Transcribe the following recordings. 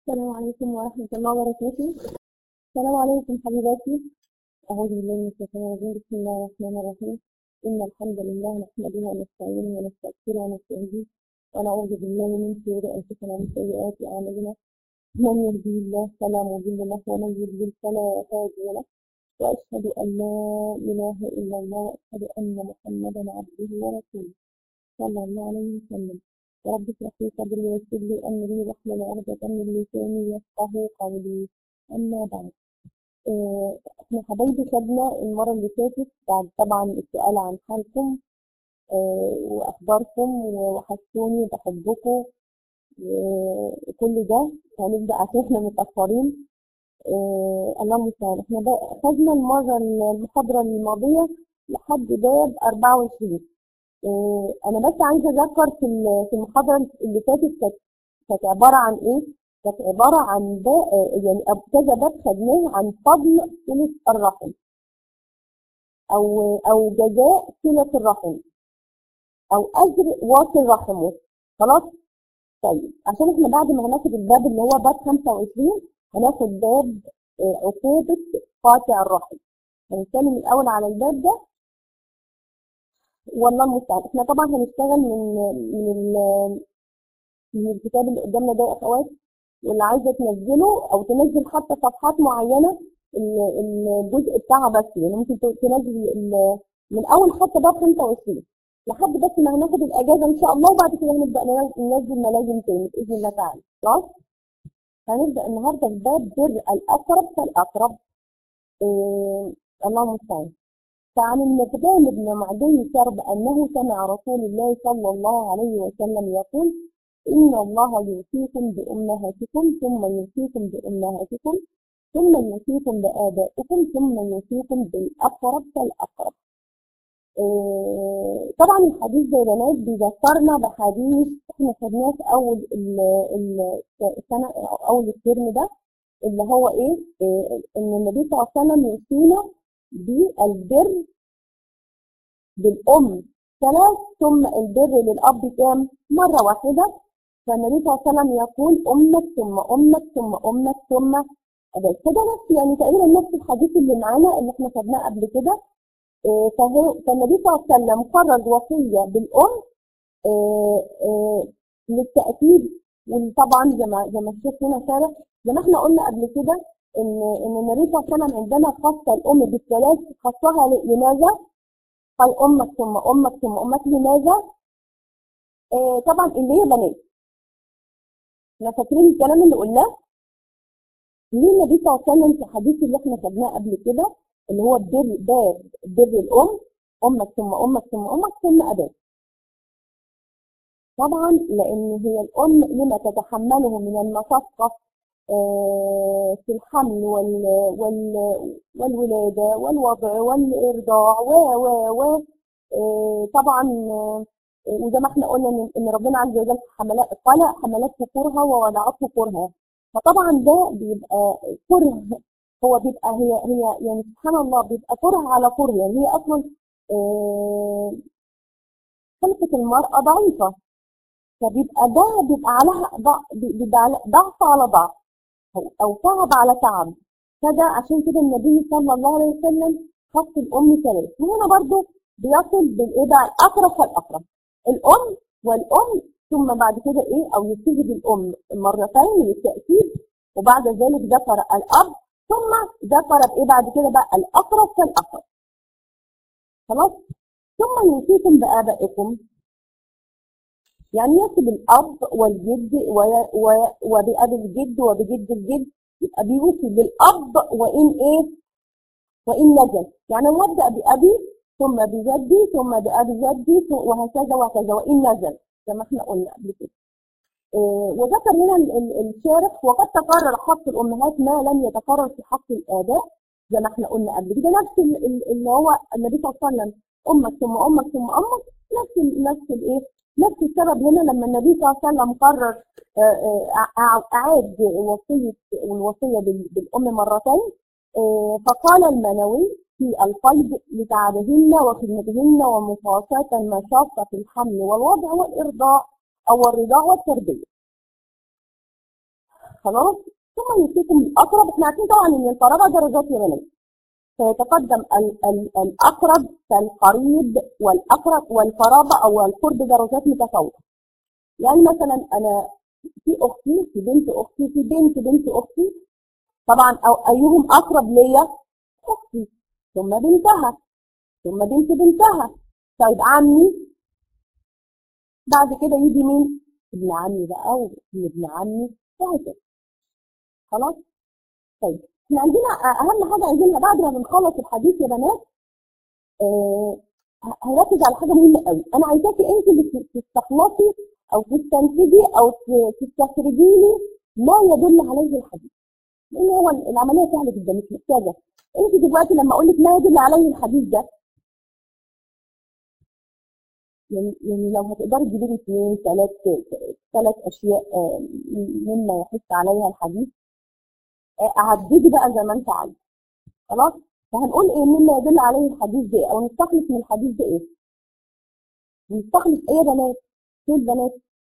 السلام عليكم ورحمة الله وبركاته السلام عليكم حبيباتي أعوذ بالله من الشيطان الرجيم بسم الله الرحمن الرحيم إن الحمد لله نحمده ونستعينه ونستغفره ونستهديه ونعوذ بالله من شرور أنفسنا ومن سيئات أعمالنا من يهدي الله فلا مضل له ومن يضلل فلا هادي له وأشهد أن لا إله إلا الله وأشهد أن محمدا عبده ورسوله صلى الله عليه وسلم رب اشرح لي صدري ويسر لي امري واحلل عقدة من لساني يفقهوا قولي اما بعد آه، احنا حبايبي خدنا المرة اللي فاتت بعد طبعا السؤال عن حالكم آه، واخباركم وحسوني بحبكم وكل ده هنبدأ عشان احنا متأخرين آه، اللهم المستعان احنا بقى خدنا المرة المحاضرة الماضية لحد باب 24 آه، انا بس عايزه اذكر في ال- في المحاضره اللي فاتت كانت كانت عباره عن ايه كانت عباره عن با آه، يعني أب- كذا باب خدناه عن فضل صله الرحم او او جزاء صله الرحم او اجر واصل رحمه خلاص طيب عشان احنا بعد ما هناخد الباب اللي هو باب 25 هناخد باب آه، عقوبه قاطع الرحم هنتكلم الاول على الباب ده والله المستعان احنا طبعا هنشتغل من من ال- من الكتاب اللي قدامنا ده يا اخوات واللي عايزه تنزله او تنزل حتى صفحات معينه ال- الجزء بتاعها بس يعني ممكن ت- تنزل ال- من اول حتى باب 25 لحد بس ما هناخد الاجازه ان شاء الله وبعد كده هنبدا ننزل ننزل ملازم تاني باذن الله تعالى خلاص هنبدا النهارده في باب بر الاقرب فالاقرب إيه اللهم المستعان فعن المقدام بن معدي كرب أنه سمع رسول الله صلى الله عليه وسلم يقول إن الله يوصيكم بأمهاتكم ثم يوصيكم بأمهاتكم ثم يوصيكم بآبائكم ثم يوصيكم بالأقرب فالأقرب إيه، طبعا الحديث ده يا بنات بيذكرنا بحديث احنا خدناه في اول ال- ال- السنه أو اول الترم ده اللي هو ايه, إيه ان النبي صلى الله عليه وسلم يوصينا بالبر بالأم ثلاث ثم البر للأب كام؟ مرة واحدة فالنبي صلى الله عليه وسلم يقول أمك ثم أمك ثم أمك ثم أبيك فده نفس يعني تقريبا نفس الحديث اللي معانا اللي احنا خدناه قبل كده إيه، فهو فالنبي صلى الله عليه وسلم قرر وصية بالأم إيه، إيه، للتأكيد وطبعا زي ما زي ما الشيخ هنا شارح زي ما احنا قلنا قبل كده ان ان النبي صلى الله عليه وسلم عندما خص الام بالثلاث خصها ل- لماذا؟ قال امك ثم امك ثم امك لماذا؟ آه طبعا اللي هي بنات احنا فاكرين الكلام اللي قلناه؟ ليه النبي صلى الله عليه وسلم في الحديث اللي احنا خدناه قبل كده اللي هو بر باب بر الام امك ثم امك ثم امك ثم اباك طبعا لان هي الام لما تتحمله من المشقه آه، في الحمل وال وال والولاده والوضع والارضاع و و و آه، طبعا آه، وزي ما احنا قلنا ان إن ربنا عز وجل حملات قال حملات ذكورها ووضعت ذكورها فطبعا ده بيبقى كره هو بيبقى هي هي يعني سبحان الله بيبقى كره على كره يعني هي اصلا آه، خلقة المرأة ضعيفة فبيبقى ده بيبقى عليها ضع- بيبقى على- ضعف على ضعف أو أو تعب على تعب فده عشان كده النبي صلى الله عليه وسلم خط الأم ثلاث وهنا برضو بيصل بالإيه بقى الأقرب فالأقرب الأم والأم ثم بعد كده إيه أو يبتدي بالأم مرتين للتأكيد وبعد ذلك ذكر الأب ثم ذكر بإيه بعد كده بقى الأقرب فالأقرب خلاص ثم يوصيكم بآبائكم يعني يصل الأب والجد و- و- وبأب الجد وبجد الجد يبقى بيوصي بالأب وإن إيه وإن نزل يعني أنا هبدأ بأبي ثم بجدي ثم بأبي جدي ثم- وهكذا وهكذا وإن نزل زي ما احنا قلنا قبل كده إيه، وذكر هنا ال- ال- الشارح وقد تكرر حق الأمهات ما لم يتكرر في حق الآباء زي ما احنا قلنا قبل كده نفس ال- ال- اللي هو النبي صلى الله عليه وسلم أمك ثم أمك ثم أمك نفس ال- نفس الإيه نفس السبب هنا لما النبي صلى الله عليه وسلم قرر آه، آه، أع- أعاد وصية الوصية بال- بالأم مرتين آه، فقال المنوي في القيد لتعبهن وخدمتهن ومقاساة المشقة في الحمل والوضع والإرضاع أو الرضاع والتربية خلاص ثم يأتيكم الأقرب احنا عارفين طبعا إن القرابة درجات يا بنات فيتقدم ال ال الأقرب فالقريب والأقرب والقرابة أو القرب درجات متفاوتة يعني مثلا أنا في أختي في بنت أختي في بنت بنت أختي طبعا أو أيهم أقرب ليا أختي ثم بنتها ثم بنت بنتها طيب عمي بعد كده يجي مين ابن عمي بقى وابن ابن عمي وهكذا خلاص طيب احنا عندنا اهم حاجه عايزينها بعد ما بنخلص الحديث يا بنات آه هركز على حاجه مهمه قوي انا عايزاكي انت اللي تستخلصي او تستنتجي او تستخرجي لي ما يدل عليه الحديث لان هو العمليه سهله جدا مش محتاجه انت دلوقتي لما اقول لك ما يدل عليه الحديث ده يعني يعني لو هتقدري تجيبي لي اثنين ثلاث ثلاث اشياء مما يحث عليها الحديث عددي بقى زي ما انت عايز خلاص فهنقول ايه مما يدل عليه الحديث ده او نستخلص من الحديث ده ايه نستخلص ايه يا بنات ايه البنات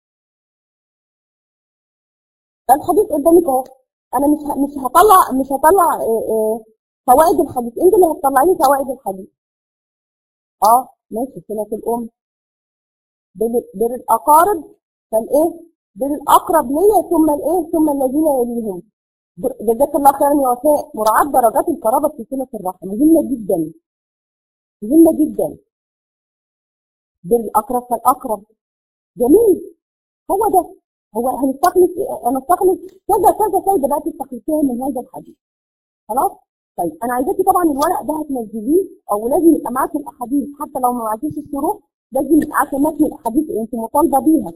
الحديث قدامك اهو انا مش مش هطلع مش هطلع إيه إيه فوائد الحديث انت اللي هتطلعي لي فوائد الحديث اه ماشي صله الام بر الاقارب فالايه بر الاقرب ليا ثم الايه ثم الذين يليهم جزاك الله خيرا يا وفاء مراعاة درجات القرابة في صلة الرحم مهمة جدا مهمة جدا بالأقرب فالأقرب جميل هو ده هو هنستخلص هنستخلص كذا كذا فايدة بقى تستخلصيها من هذا الحديث خلاص طيب أنا عايزاكي طبعا الورق ده هتنزليه أو لازم يبقى معاكي الأحاديث حتى لو ما معاكيش الشروح لازم يبقى عشان متن الأحاديث أنت مطالبة بيها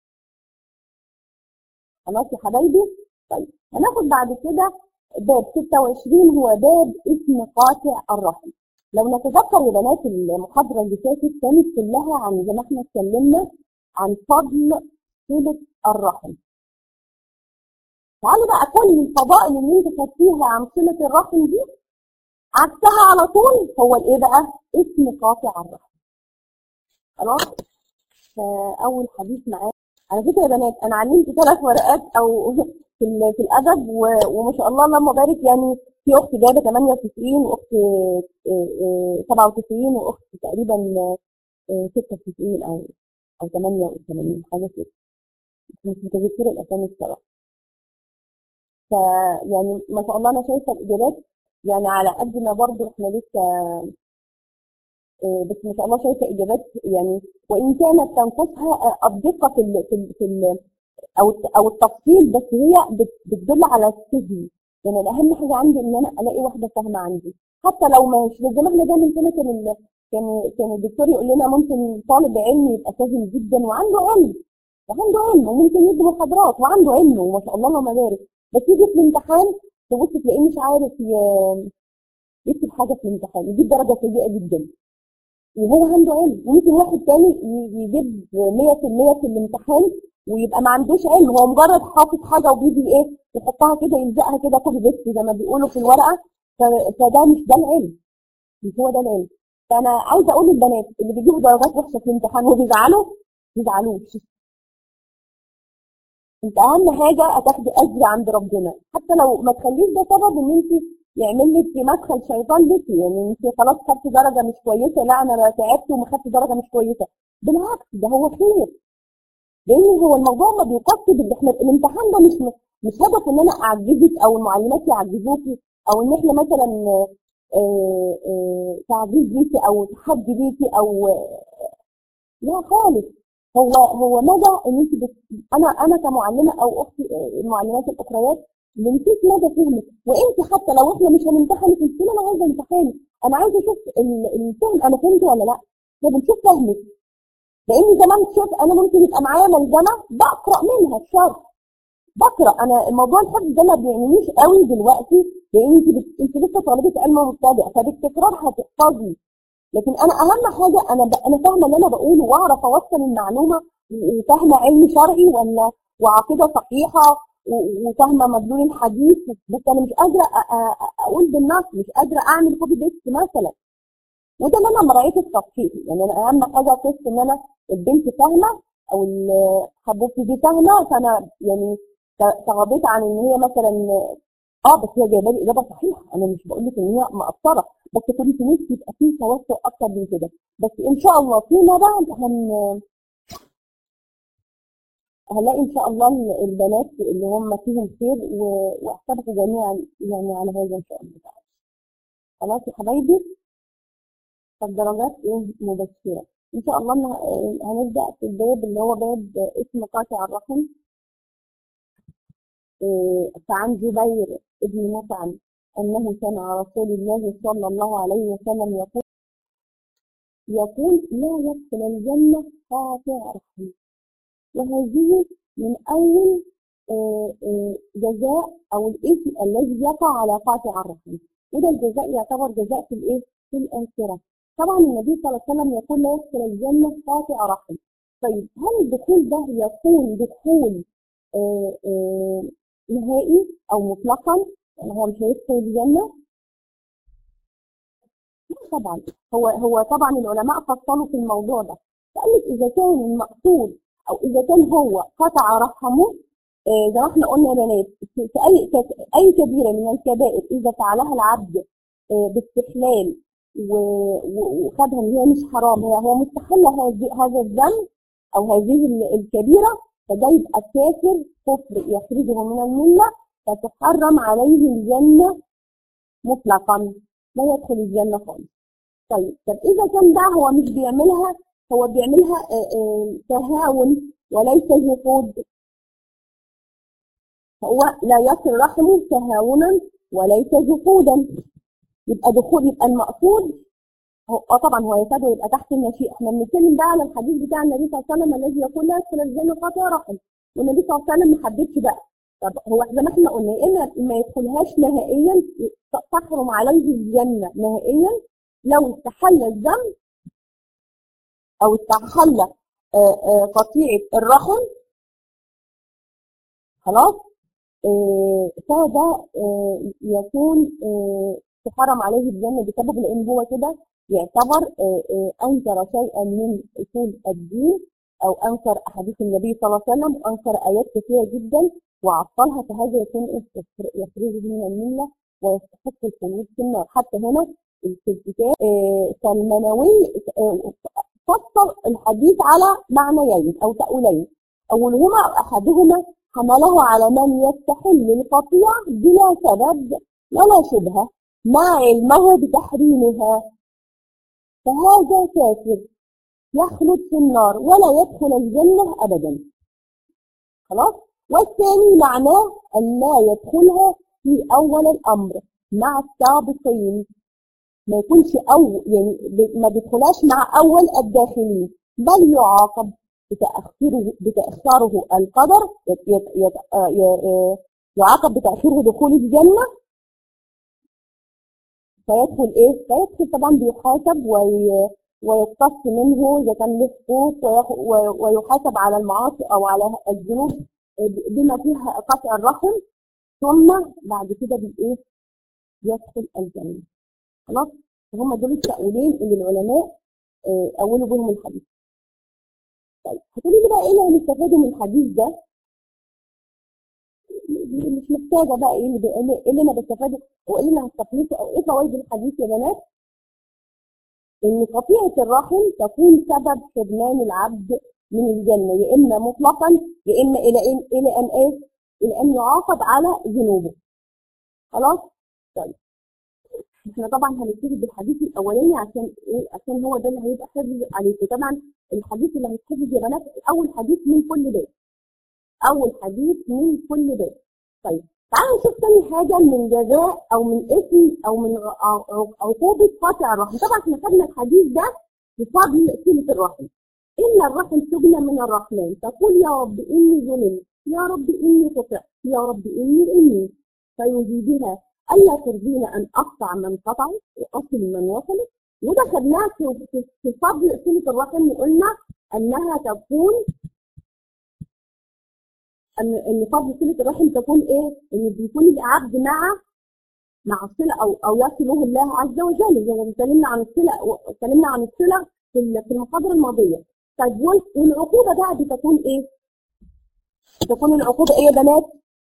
خلاص يا حبايبي طيب هناخد بعد كده باب 26 هو باب اسم قاطع الرحم لو نتذكر يا بنات المحاضرة اللي فاتت كانت كلها عن زي ما احنا اتكلمنا عن فضل صلة الرحم تعالوا بقى كل الفضائل اللي انت خدتيها عن صلة الرحم دي عكسها على طول هو الايه بقى؟ اسم قاطع الرحم خلاص؟ فأول حديث معانا على فكرة يا بنات أنا علمت ثلاث ورقات أو في في الادب وما شاء الله اللهم بارك يعني في اخت جايبه 98 واخت 97 واخت تقريبا 96 او او 88 حاجه كده مش متذكره الاسامي الصراحه فيعني ما شاء الله انا شايفه الاجابات يعني على قد ما برضه احنا لسه بس ما شاء الله شايفه اجابات يعني وان كانت تنقصها الدقه في ال في ال في ال او او التفصيل بس هي بتدل على الفهم يعني الاهم حاجه عندي ان انا الاقي واحده فاهمه عندي حتى لو مش زي ما احنا دايما كده كان كان كان الدكتور يقول لنا ممكن طالب علم يبقى فاهم جدا وعنده علم وعنده علم وممكن يدي محاضرات وعنده علم وما شاء الله اللهم بارك بس يجي في الامتحان تبص تلاقيه مش عارف يكتب حاجه في الامتحان يجيب درجه سيئه جدا وهو عنده علم وممكن واحد تاني يجيب 100% في الامتحان ويبقى ما عندوش علم هو مجرد حافظ حاجه وبيجي ايه يحطها كده يلزقها كده كوبي بيست زي ما بيقولوا في الورقه فده مش ده العلم مش هو ده العلم فانا عايزه اقول للبنات اللي بيجيبوا درجات وحشه في الامتحان وبيزعلوا ما يزعلوش انت اهم حاجه هتاخدي اجر عند ربنا حتى لو ما تخليش ده سبب ان انت يعمل لك مدخل شيطان لك يعني انت خلاص خدت درجه مش كويسه لا انا تعبت وما خدت درجه مش كويسه بالعكس ده هو خير لان هو الموضوع ما بيقصد احنا الامتحان ده مش مش هدف ان انا اعجزك او المعلمات يعجزوكي او ان احنا مثلا تعجيز ليكي او تحدي ليكي او لا خالص هو هو مدى ان انت بت... انا انا كمعلمه او اختي المعلمات الاخريات بنشوف مدى فهمك وانت حتى لو احنا مش هنمتحنك قلت انا عايزه امتحانك انا عايزه اشوف الفهم انا فهمت ولا لا فبنشوف فهمك لان زمان شوف انا ممكن يبقى معايا ملزمه بقرا منها الشرح بقرا انا الموضوع الحفظ ده ما بيعنينيش قوي دلوقتي لان انت بت... انت لسه طالبه علم مبتدئ فبالتكرار هتحفظي لكن انا اهم حاجه انا ب... انا فاهمه اللي انا بقوله واعرف اوصل المعلومه وفاهمه علم شرعي ولا وعقيده صحيحه وفاهمه مدلول الحديث بس انا مش قادره اقول بالنص مش قادره اعمل كوبي بيست مثلا وده اللي انا مراعيه التفصيل يعني انا اهم حاجه قصه ان انا البنت فاهمه او حبوبتي دي فاهمه فانا يعني ت- تغاضيت عن ان هي مثلا اه بس هي جايبه لي اجابه صحيحه انا مش بقول لك ان هي مقصره بس كنت نفسي يبقى فيه توسع اكتر من كده بس ان شاء الله فيما بعد هن هنلاقي ان شاء الله ال- البنات اللي هم فيهم خير و- واحسبكم جميعا يعني على هذا ان شاء الله تعالى خلاص يا حبايبي فالدرجات ايه مبشره ان شاء الله إن- آه، هنبدا في الباب اللي هو باب اسم قاطع الرحم آه، فعن جبير بن مطعم انه سمع رسول الله صلى الله عليه وسلم يقول يقول لا يدخل الجنه قاطع رحم وهذه من أول آه، آه، جزاء أو الإثم الذي يقع على قاطع الرحم وده الجزاء يعتبر جزاء في الإيه؟ في الآخرة طبعا النبي صلى الله عليه وسلم يقول لا يدخل الجنة قاطع رحم طيب هل الدخول ده يكون دخول آه، آه، نهائي أو مطلقا يعني هو مش هيدخل الجنة؟ لا طبعا هو هو طبعا العلماء فصلوا في الموضوع ده فقال لك إذا كان المقصود او اذا كان هو قطع رحمه آه، زي ما احنا قلنا يا بنات في في اي ك- اي كبيره من الكبائر اذا فعلها العبد آه، باستحلال و- و- وخدها ان هي مش حرام هي هو مستحل هذه- هذا الذنب او هذه ال- الكبيره فده يبقى كافر كفر يخرجه من المله فتحرم عليه الجنه مطلقا لا يدخل الجنه خالص طيب طب اذا كان ده هو مش بيعملها هو بيعملها آه، آه، تهاون وليس جحود هو لا يصل رحمه تهاونا وليس جحودا يبقى دخول يبقى المقصود هو آه طبعا هو يكاد يبقى تحت المشيئة احنا بنتكلم بقى على الحديث بتاع النبي صلى الله عليه وسلم الذي يقول لا يدخل الجنة قاطع رحم والنبي صلى الله عليه وسلم ما حددش بقى طب هو زي ما احنا قلنا يا اما ما يدخلهاش نهائيا تحرم عليه الجنة نهائيا لو استحل الذنب او استحل آه، آه، قطيعة الرحم خلاص آه، فده آه، يكون آه، تحرم عليه الجنة بسبب لأن هو كده يعتبر آه، آه، أنكر شيئا من أصول الدين أو أنكر أحاديث النبي صلى الله عليه وسلم وأنكر آيات كثيرة جدا وعطلها فهذا يكون إيه؟ يخرجه من الملة ويستحق الخلود في النار حتى هنا في الكتاب آه، كالمنوي آه، فصل الحديث على معنيين أو تأويلين أولهما أحدهما حمله على من يستحل القطيع بلا سبب ولا شبهة مع علمه بتحريمها فهذا كافر يخلد في النار ولا يدخل الجنة أبدا خلاص والثاني معناه أن لا يدخلها في أول الأمر مع السابقين ما يكونش أو يعني ب- ما بيدخلهاش مع أول الداخلين بل يعاقب بتأخيره بتأخيره القدر يت يت يت آه ي- آه يعاقب بتأخيره دخول الجنة فيدخل إيه؟ فيدخل طبعا بيحاسب وي ويقتص منه إذا كان له حقوق ويخ- وي- ويحاسب على المعاصي أو على الذنوب بما فيها قطع الرحم ثم بعد كده بإيه؟ يدخل الجنة خلاص فهم دول التأويلين اللي العلماء آه، أولوا بهم الحديث طيب هتقولي لي بقى ايه اللي هنستفاده من الحديث ده مش محتاجه بقى ايه اللي بي- ايه اللي انا بستفاده وايه اللي هستفيده او ايه فوائد الحديث يا بنات ان قطيعه الرحم تكون سبب حرمان العبد من الجنه يا اما مطلقا يا اما الى ان الى ان ايه الى ان يعاقب على ذنوبه خلاص طيب احنا طبعا هنبتدي بالحديث الاولاني عشان ايه عشان هو ده اللي هيبقى حفظ عليكم طبعا الحديث اللي هيتحفظ يا بنات اول حديث من كل باب اول حديث من كل باب طيب تعالوا نشوف تاني حاجه من جزاء او من اسم او من ع- ع- عقوبه قاطع الرحم طبعا احنا خدنا الحديث ده بفضل صله الرحم إن الرحم تجنى من الرحمن تقول يا رب إني ظلمت يا رب إني قطعت يا رب إني إني فيجيبها ألا ترضين أن أقطع من قطعت وأصل من وصلت وده خدناه في في- في فضل صلة الرحم وقلنا أنها تكون أن أن فضل صلة الرحم تكون إيه؟ إن بيكون العبد مع مع الصلة أو أو يصله الله عز وجل زي ما اتكلمنا عن الصلة اتكلمنا عن الصلة في ال- في المحاضرة الماضية. طيب وال- والعقوبة بقى بتكون إيه؟ تكون العقوبة إيه يا بنات؟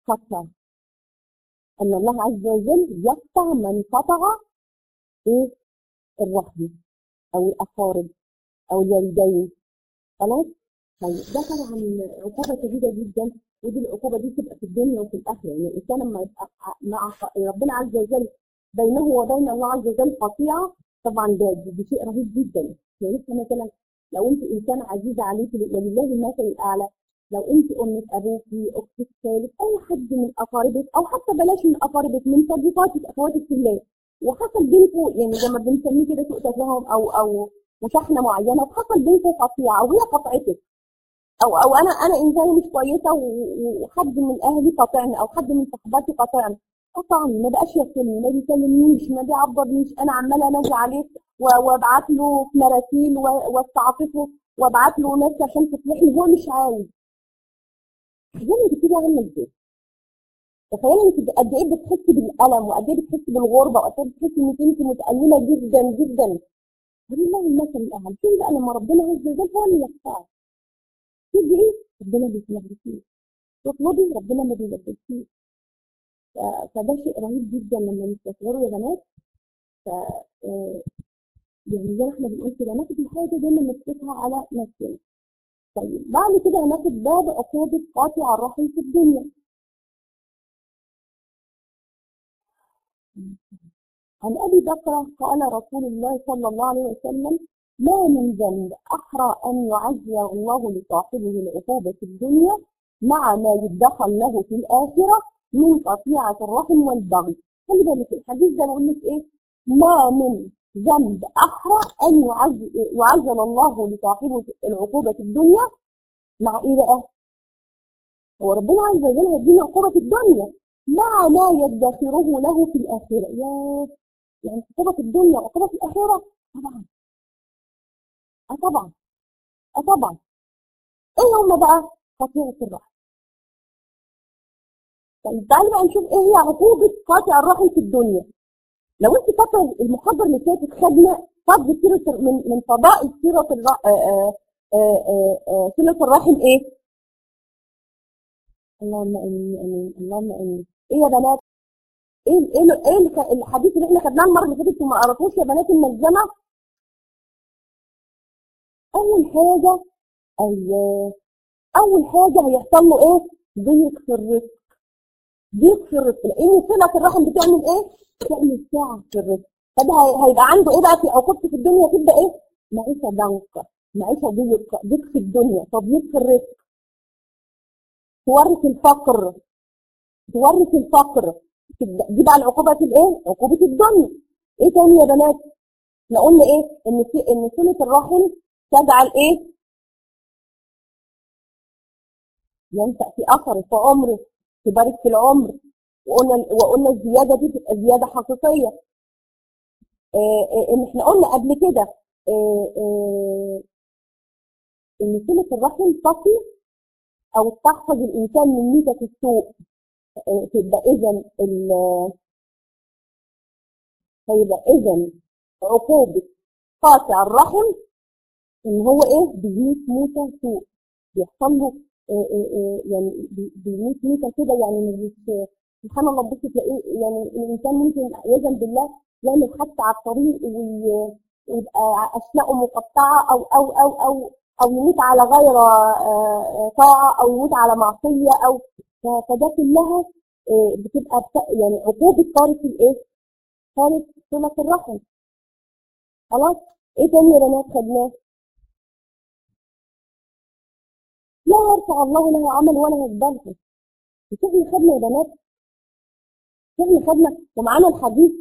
قطع أن الله عز وجل يقطع من قطع إيه الرحم أو الأقارب أو الوالدين خلاص طيب ده طبعا عقوبة شديدة جدا ودي العقوبة دي تبقى في الدنيا وفي الآخرة يعني الإنسان لما يبقى مع ربنا عز وجل بينه وبين الله عز وجل قطيعة طبعا ده ده شيء رهيب جدا يعني انت مثلا لو انت انسان عزيز عليك ولله المثل الاعلى لو انت امك ابوكي اختك خالك اي حد من اقاربك او حتى بلاش من اقاربك من صديقاتك اخواتك في الله وحصل بينكم يعني زي ما بنسميه كده سوء تفاهم او او مشاحنه معينه وحصل بينكم قطيعه وهي قطعتك او او انا انا انسانه مش كويسه وحد من اهلي قاطعني او حد من صحباتي قاطعني قطعني ما بقاش يكلمني ما بيكلمنيش ما بيعبرنيش انا عماله انادي عليه وابعت له في مراسيل واستعطفه وابعت له ناس عشان تصلحني هو مش عاوز تخيلي انت كده عامله ازاي تخيلي انت قد ايه بتحسي بالالم وقد ايه بتحسي بالغربه وقد ايه بتحسي انك انت متالمه جدا جدا ولله المثل الاعلى فين بقى لما ربنا عز وجل هو اللي يختار تيجي ايه ربنا بيسمعك تطلبي ربنا ما بيلبسكيش فده شيء رهيب جدا لما نستصغره يا بنات ف يعني زي ما احنا بنقول كده ناخد الحاجه دايما نمسكها على نفسنا طيب بعد كده هناخد باب عقوبة قاطع الرحم في الدنيا عن أبي بكر قال رسول الله صلى الله عليه وسلم ما من ذنب أحرى أن يعزي الله لصاحبه العقوبة في الدنيا مع ما يدخل له في الآخرة من قطيعة الرحم والبغي خلي بالك الحديث ده بقول لك إيه ما من ذنب أحرى أن يعزل الله لصاحبه العقوبة في الدنيا مع إيه بقى؟ هو ربنا عز وجل هيدينا عقوبة في الدنيا مع ما يدخره له في الآخرة يا يعني عقوبة في الدنيا وعقوبة في الآخرة طبعا اه طبعا اه طبعا ايه هم بقى قطيعة الرحم طيب تعالي بقى نشوف ايه هي عقوبة قاطع الرحم في الدنيا لو انت فاكره المحاضره اللي فاتت خدنا فضل سيره من من فضائل سيره صله الرحم ايه؟ اللهم امين امين اللهم امين ايه يا بنات؟ ايه ايه ايه الحديث اللي احنا خدناه المره اللي فاتت وما قراتوش يا بنات الملزمه؟ اول حاجه ايوه اول حاجه هيحصل له ايه؟ ضيق في الرزق ضيق في الرزق لان صله الرحم بتعمل ايه؟ تعمل ساعة في الرزق طب هيبقى عنده ايه بقى في عقوبته في الدنيا تبدا ايه؟ معيشه ضنكه معيشه ضيق ضيق في الدنيا تضييق في الرزق تورث الفقر تورث الفقر دي بقى العقوبه في الايه؟ عقوبه الدنيا ايه تاني يا بنات؟ احنا قلنا ايه؟ ان في ان صله الرحم تجعل ايه؟ ينشأ في اثره في عمره تبارك في العمر وقلنا وقلنا الزياده دي تبقى زياده حقيقيه ان احنا قلنا قبل كده ان صله الرحم تقي او تحفظ الانسان من ميته السوء تبقى اذا هيبقى اذا عقوبه قاطع الرحم ان هو ايه بيموت موته سوء بيحصل له يعني بيموت موته كده يعني مش سبحان الله بص تلاقيه يعني الانسان ممكن عياذا بالله يعمل حتى على الطريق ويبقى اشلاءه مقطعه او او او او او يموت على غير طاعه او يموت على معصيه او فده كلها بتبقى يعني عقوبه طارق الايه؟ طارق صله الرحم خلاص ايه تاني يا بنات خدناه؟ لا يرفع الله له عمل ولا يقبله مش احنا خدنا يا بنات احنا خدنا ومعانا الحديث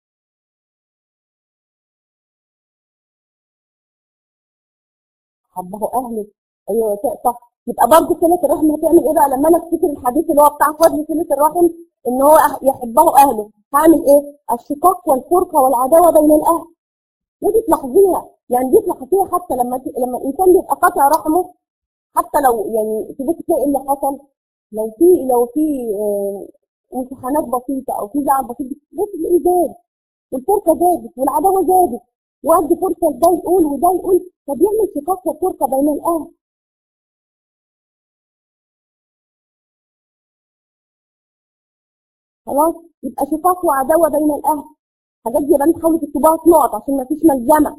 حبه اهله ايوه صح يبقى برضه صله الرحم هتعمل ايه بقى لما انا افتكر الحديث اللي هو بتاع فضل صله الرحم ان هو يحبه اهله هعمل ايه؟ الشقاق والفرقه والعداوه بين الاهل ودي تلاحظيها يعني دي تلاحظيها حتى لما لما الانسان بيبقى قاطع رحمه حتى لو يعني تبص تلاقي اللي حصل لو في لو في امتحانات بسيطه او في زعل بسيط بص تلاقيه زاد والفرقه زادت والعداوه زادت وادي فرصه لده يقول وده يقول فبيعمل شقاق وفرقه بين الاهل خلاص يبقى شقاق وعداوة بين الأهل حاجات دي يا بنات حاولوا تكتبوها في نقط عشان ما فيش ملزمة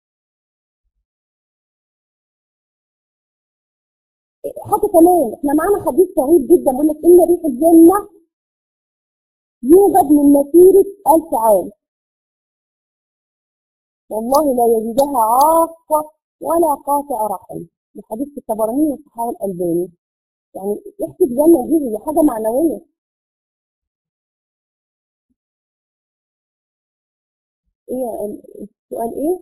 حاجة كمان احنا معانا حديث صغير جدا بيقول لك إن ريح الجنة يوجد من مسيرة ألف عام والله لا يجدها عاقة ولا قاطع رحم الحديث في الطبراني والصحابة الألباني يعني ريحة الجنة دي هي حاجة معنوية ايه السؤال ايه؟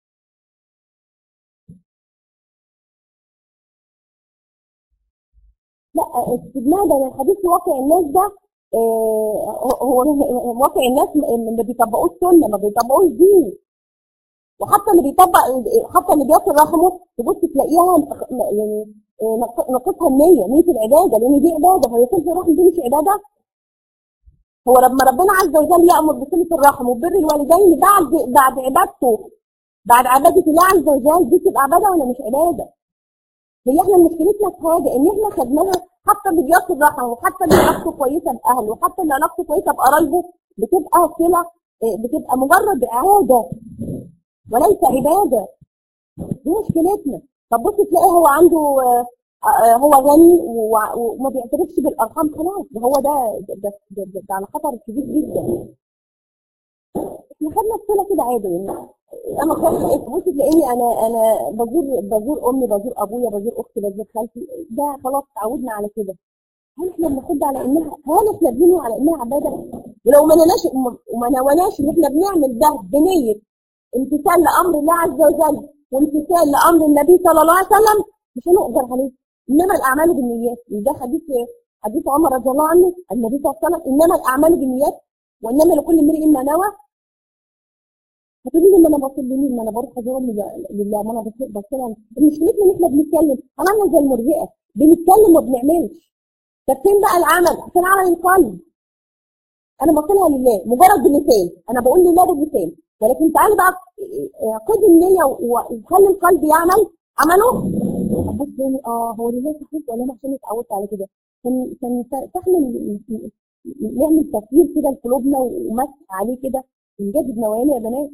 لا استجماع بين الحديث وواقع الناس ده آه، هو هو واقع الناس ما بيطبقوش سنه ما بيطبقوش دين وحتى اللي بيطبق حتى اللي بيصل رحمه تبص تلاقيها يعني آه، ناقصها النيه نيه العباده لان دي عباده هي صله الرحم دي مش عباده هو لما ربنا عز وجل يامر بصله الرحم وبر الوالدين بعد بعد عبادته بعد عباده الله عز وجل دي تبقى عباده ولا مش عباده؟ هي احنا مشكلتنا في حاجه ان احنا خدناها حتى اللي بيصل رحمه وحتى اللي علاقته كويسه باهله وحتى اللي علاقته كويسه بقرايبه بتبقى صله آه، بتبقى مجرد عاده وليس عباده دي مشكلتنا طب بص تلاقيه هو عنده آه، آه، هو غني وما بيعترفش بالارقام خلاص ده هو ده ده, ده, ده, ده على خطر كبير جدا احنا خدنا الصله كده عادي يعني انا خلاص بص تلاقيني انا انا بزور بزور امي بزور ابويا بزور اختي بزور خالتي ده خلاص تعودنا على كده هل احنا بناخد على انها هل احنا بننوي على انها عباده ولو ما نناش وما نواناش ان احنا بنعمل ده بنيه امتثال لامر الله عز وجل وامتثال لامر النبي صلى الله عليه وسلم مش هنقدر عليه انما الاعمال بالنيات ده حديث حديث عمر رضي الله عنه النبي صلى الله عليه وسلم انما الاعمال بالنيات وانما لكل امرئ ما نوى هتقولي لي ما انا بصل لمين ما انا بروح ازور لله ما انا بصل بصل مشكلتنا ان احنا بنتكلم عملنا زي المرجئه بنتكلم وما بنعملش طب فين بقى العمل عشان عمل القلب انا بصلها لله مجرد بلسان انا بقول لله باللسان ولكن تعالي بقى خد النيه وخلي القلب يعمل عمله بص اه هو لله صحيح ولا انا عشان اتعودت على كده كان كان تحمل نعمل تفكير كده لقلوبنا ومسح عليه كده ونجدد نوايانا يا بنات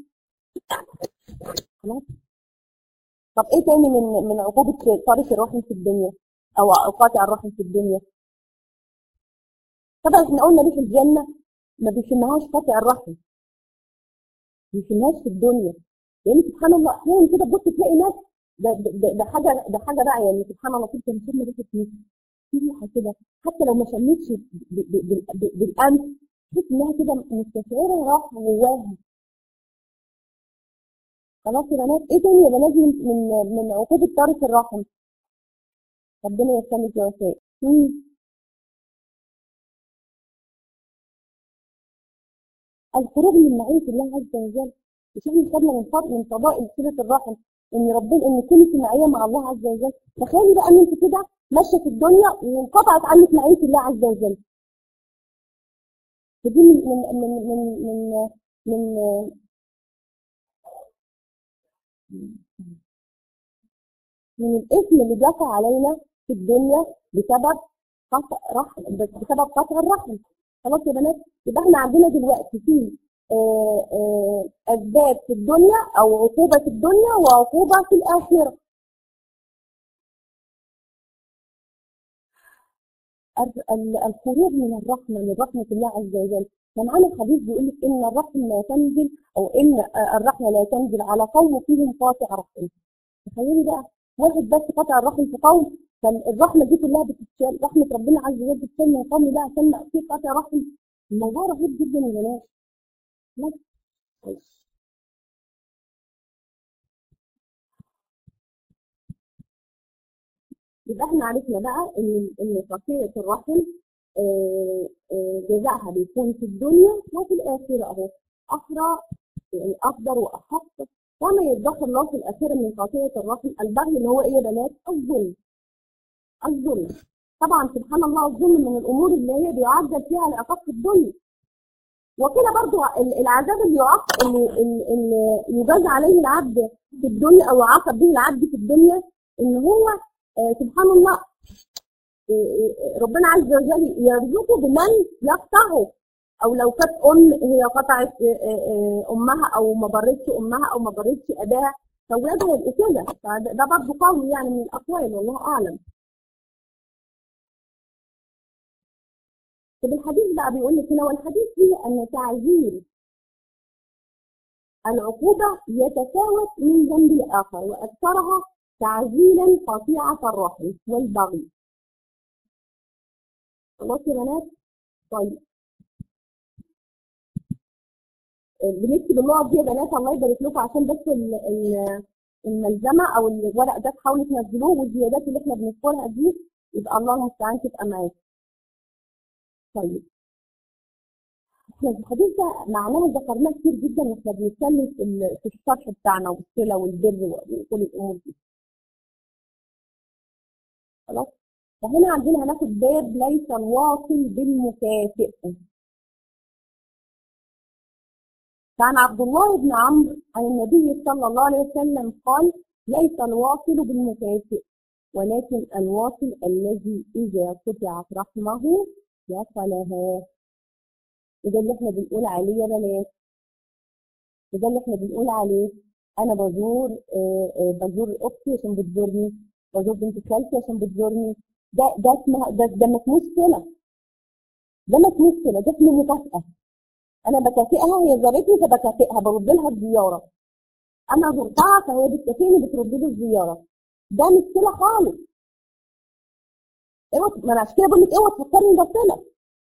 خلاص طب ايه تاني من من عقوبة طارق الرحم في الدنيا او قاطع الرحم في الدنيا طبعا احنا قلنا ليه في الجنة ما بيشمهاش قاطع الرحم ما بيشمهاش في الدنيا لان سبحان الله احيانا كده تبص تلاقي ناس ده, ده, ده حاجه ده حاجه بقى يعني سبحان الله كنت بشم ريحه في ريحه كده حتى لو ما شمتش بالامس تحس انها كده مستشعره راحه جواها خلاص يا بنات ايه تاني يا بنات من من من عقوبة طارق الرحم ربنا يسلمك يا وفاء الخروج من معية الله عز وجل مش احنا خدنا من فضل من فضائل صلة الرحم ان ربنا ان كل معية مع الله عز وجل تخيلي بقى ان انت كده ماشيه في الدنيا وانقطعت عنك معية الله عز وجل فدي من من من من من, من من الاسم اللي بيقع علينا في الدنيا بسبب قطع رحم بسبب قطع الرحم خلاص يا بنات يبقى احنا عندنا دلوقتي في آه، آه، اسباب في الدنيا او عقوبه في الدنيا وعقوبه في الاخره الخروج من الرحمه من رحمه الله عز وجل فمعانا الحديث بيقول لك ان الرحم لا تنزل او ان الرحمه لا تنزل على قوم فيهم قاطع رحم تخيلي بقى واحد بس قطع الرحم في قوم فالرحمه دي كلها بتتشال رحمه ربنا عز وجل بتتشال من قوم لا عشان في قطع رحم الموضوع رهيب جدا يا بنات يبقى احنا عرفنا بقى ان ان قطيعه الرحم آه، آه، جزائها بيكون في الدنيا وفي الآخرة أهو أحرى يعني أقدر وأحق وما يدخر الله في الآخرة من قاطعة الرحم البغي اللي هو إيه يا بنات الظلم الظلم طبعا سبحان الله الظلم من الأمور اللي هي بيعجل فيها العقاب في الدنيا وكده برضو العذاب اللي يعاقب اللي, اللي يجاز عليه العبد في الدنيا او يعاقب به العبد في الدنيا ان هو آه، سبحان الله ربنا عز وجل يرزقه بمن يقطعه او لو كانت ام هي قطعت امها او ما برتش امها او ما برتش اباها فاولادها يبقوا كده فده برضه قول يعني من الاقوال والله اعلم طب الحديث بقى بيقول لك هنا والحديث فيه ان تعجيل العقوبة يتفاوت من ذنب الآخر وأكثرها تعجيلا قطيعة الرحم والبغي خلاص يا بنات طيب بنكتب النقط دي يا بنات الله يبارك لكم عشان بس الملزمه او الورق ده تحاولوا تنزلوه والزيادات اللي احنا بنذكرها دي يبقى الله المستعان تبقى معاكم. طيب احنا الحديث ده معناه ذكرناه كتير جدا واحنا بنتكلم في الشرح بتاعنا والصله والبر وكل الامور دي. خلاص؟ فهنا عندنا هناخد باب ليس الواصل بالمكافئ. كان عبد الله بن عمرو عن النبي صلى الله عليه وسلم قال ليس الواصل بالمكافئ ولكن الواصل الذي إذا قطعت رحمه وصلها وده اللي احنا بنقول عليه يا بنات وده اللي احنا بنقول عليه انا بزور آه آه بزور اختي عشان بتزورني بزور بنت خالتي عشان بتزورني ده ده اسمها ده ده ما اسموش صله ده ما اسموش صله ده اسمه مكافاه انا بكافئها هي زارتني فبكافئها برد لها الزياره انا زرتها فهي بتكافئني بترد لي الزياره ده مش صله خالص اوعى ما انا عشان كده بقول لك اوعى تفكرني ده صله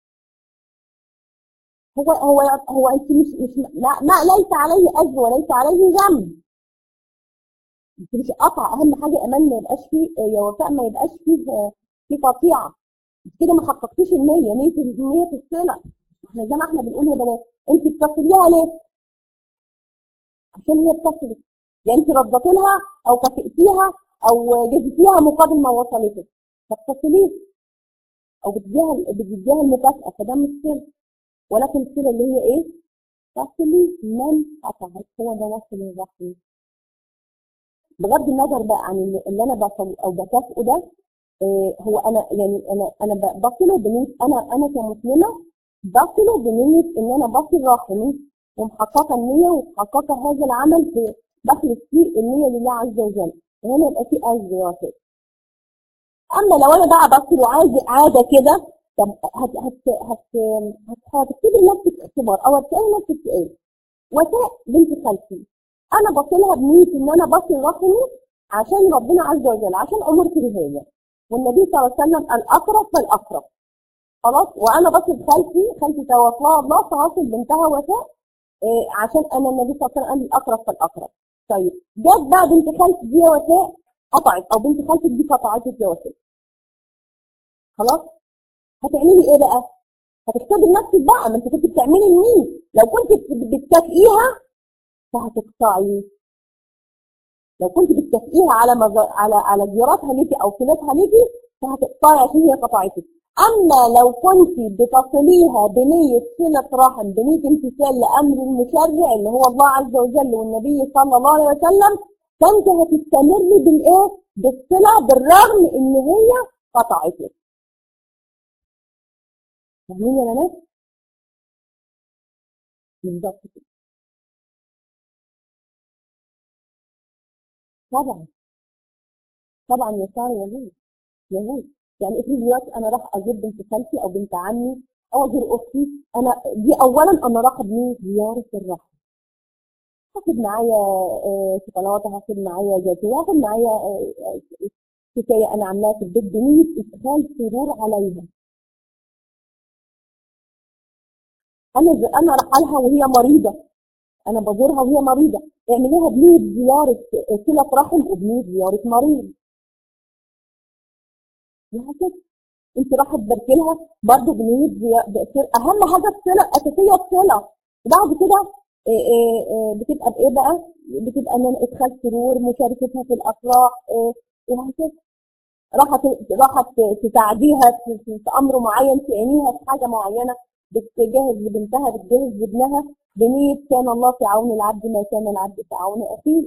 هو هو هو انت مش مش لا ما ليس عليه اجر وليس عليه ذنب انت مش قطع اهم حاجه امان ما يبقاش فيه يا وفاء ما يبقاش فيه في قطيعه كده ما حققتيش النيه نيه نيه الصله احنا زي ما احنا بنقول يا بنات انت بتصليها ليه؟ عشان هي بتصلك يعني انت ردت لها او كافئتيها او جزيتيها مقابل ما وصلتك فبتصليه او بتديها بتديها المكافاه فده مش صله ولكن الصله اللي هي ايه؟ تصلي من قطعت هو ده وصل الرحم بغض النظر بقى عن اللي انا بصل او بكافئه ده إيه هو انا يعني انا انا بصله بنيه انا انا كمسلمه بصله بنية إن أنا بصل رحمي ومحققة النية ومحققة هذا العمل في بخلص فيه النية لله عز وجل وهنا يبقى فيه أجر وافق أما لو أنا بقى بصل وعادي عادة كده طب هت هت هت هتكتبي لنفسك اختبار أو هتسألي نفسك إيه؟ وفاء بنت خالتي أنا بصلها بنية إن أنا بصل رحمي عشان ربنا عز وجل عشان أمور كرهية والنبي صلى الله عليه وسلم الأقرب فالأقرب خلاص وانا بصل خالتي خالتي توفاها الله فهصل بنتها وفاء إيه عشان انا النبي صلى الله عليه وسلم قال لي الاقرب فالاقرب طيب جت بقى بنت خالتي دي وفاء قطعت او بنت خالتك دي قطعتك يا وفاء خلاص هتعملي ايه بقى؟ هتكتبي لنفسك بقى ما انت كنت بتعملي لمين؟ لو كنت بتكافئيها فهتقطعي لو كنت بتكافئيها على مز... على على زياراتها ليكي او صلتها ليكي فهتقطعي عشان هي قطعتك أما لو كنت بتصليها بنية صلة رحم بنية امتثال لأمر المشرع اللي هو الله عز وجل والنبي صلى الله عليه وسلم فأنت هتستمري بالإيه؟ بالصلة بالرغم إن هي قطعتك. فاهمين يا بنات؟ بالظبط كده. طبعا طبعا يا سارة يهود يهود يعني افرض دلوقتي انا راح ازور بنت خالتي او بنت عمي او ازور اختي انا دي اولا انا راح بنيه زياره الرحم هاخد معايا شوكولاته هاخد معايا جاتو هاخد معايا حكايه انا عاملاها في البيت بنيه ادخال سرور عليها انا انا رايحه لها وهي مريضه انا بزورها وهي مريضه اعمليها بنيه زياره صله رحم وبنيه زياره مريض وهكذا انت راح تباركي لها برضه بنيه زياره اهم حاجه الصله اساسيه الصله وبعد كده إيه إيه بتبقى بايه بقى؟ بتبقى من ادخال سرور مشاركتها في الافراح إيه وهكذا راحت راحت تساعديها في امر معين تعينيها في حاجه معينه بتجهز لبنتها بتجهز لابنها بنيه كان الله في عون العبد ما كان العبد في عون اخيه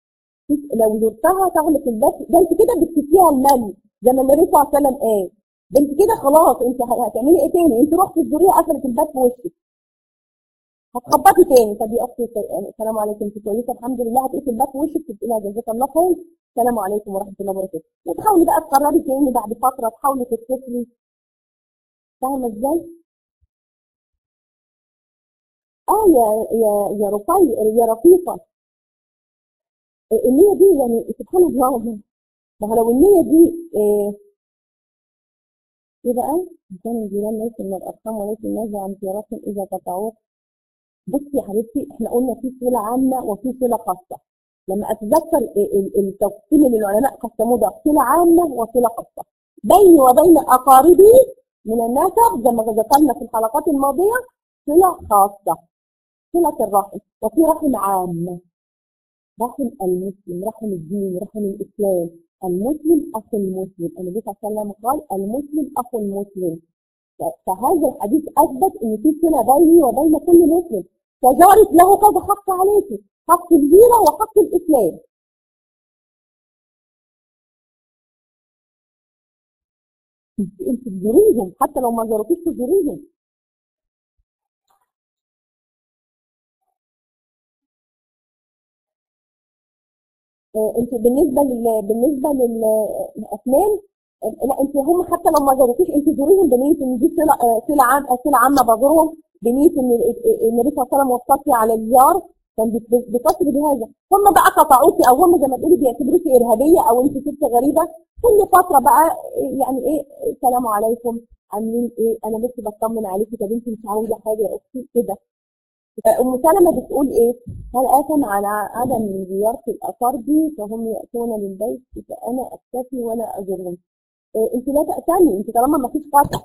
لو زرتها تغلق الباب ده انت كده بتكفيها المال زي ما النبي صلى الله عليه وسلم قال ده انت كده خلاص انت هتعملي ايه تاني انت رحتي الذريه قفلت الباب في وشك هتخبطي تاني طب يا اختي السلام عليكم انت كويسه الحمد لله هتقفل الباب في وشك تقولي لها جزاك الله خير السلام عليكم ورحمه الله وبركاته وتحاولي بقى تقربي تاني بعد فتره تحاولي تتصلي فاهمه ازاي؟ اه يا يا يا رفي يا رفيقه النية دي يعني سبحان الله ما هو لو النية دي ايه, إيه بقى؟ كان الجيران ليس من الأرحام وليس الناس عن زيارتهم إذا قطعوك بصي يا حبيبتي احنا قلنا في صلة عامة وفي صلة خاصة لما أتذكر التقسيم اللي العلماء قسموه ده صلة عامة وصلة خاصة بيني وبين أقاربي من النسب زي ما ذكرنا في الحلقات الماضية صلة خاصة صلة الرحم وفي رحم عام رحم المسلم رحم الدين رحم الإسلام المسلم أخو المسلم النبي صلى الله عليه وسلم قال المسلم أخو المسلم فهذا الحديث أثبت إن في صلة بيني وبين كل مسلم فجارك له قد حق عليك حق الجيرة وحق الإسلام انت تزوريهم حتى لو ما زاروكيش تزوريهم انت بالنسبه لل بالنسبه للاسنان لا انت هم حتى لو ما زاروكيش انت زوريهم بنيه ان دي صله صله عام صله عامه بزورهم بنيه ان النبي صلى الله عليه وسلم وصاكي على الزيار كان بتصل بهذا هم بقى قطعوكي او هم زي ما تقولي بيعتبروكي ارهابيه او انت ست غريبه كل فتره بقى يعني ايه السلام عليكم عاملين ايه انا بس بطمن عليكي طب انت مش عاوزه حاجه يا اختي كده ام سلمه بتقول ايه هل اثم على عدم زياره الاقاربي فهم ياتون للبيت فانا اكتفي ولا ازورهم إيه انت لا تأتمي انت طالما ما فيش قطع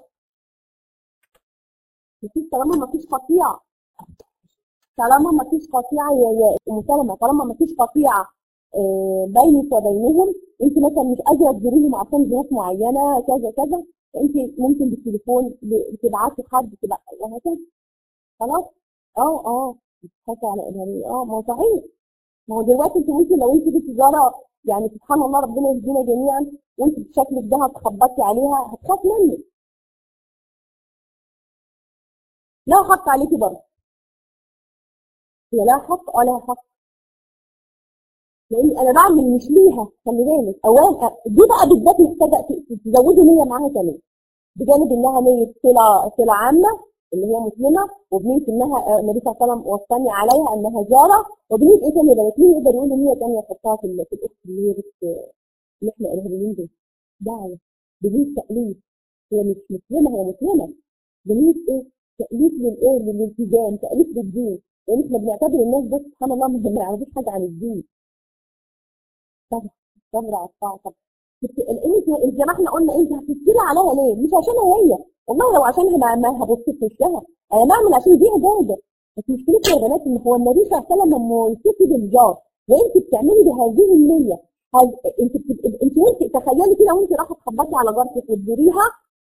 مفيش طالما ما فيش قطيعه طالما ما فيش قطيعه يا يا ام سلمه طالما ما فيش قطيعه إيه بينك وبينهم انت مثلا مش قادره تزوريهم عشان ظروف معينه كذا كذا انت ممكن بالتليفون بتبعتي حد وهكذا خلاص اه اه بتحكي على ارهابيه اه ما هو صحيح ما هو دلوقتي انت ممكن لو انت دي تجاره يعني سبحان الله ربنا يهدينا جميعا وانت بشكلك ده هتخبطي عليها هتخاف منك لا حق عليكي برضه هي لا حق ولا حق لان انا بعمل مش ليها خلي بالك اولا دي بقى بالذات محتاجه تزودي نيه معاها كمان بجانب انها نيه صله صله عامه اللي هي مسلمه وبنيه انها النبي صلى الله عليه وسلم وصاني عليها انها جاره وبنيه ايه تاني بقى مين يقدر يقول نيه ثانيه يحطها في في الاخت اللي هي اللي احنا ارهابيين دول دعوه بنيه تاليف هي مش مسلمه هي مسلمه بنيه ايه؟ تاليف للايه؟ للالتزام تاليف للدين لان احنا بنعتبر الناس بس سبحان الله ما يعرفوش حاجه عن الدين صبر صبر على الطاعه طب انت زي ما احنا قلنا انت هتشتري عليها ليه؟ مش عشانها هي والله لو عشانها ما, ما هبص في وشها انا بعمل عشان دي عباده بس مشكلتي يا بنات ان هو النبي صلى الله عليه وسلم لما يلتقي بالجار وانت بتعملي بهذه النيه هل انت بتبقى انت وانت تخيلي كده وانت رايحه تخبطي على جارتك وتزوريها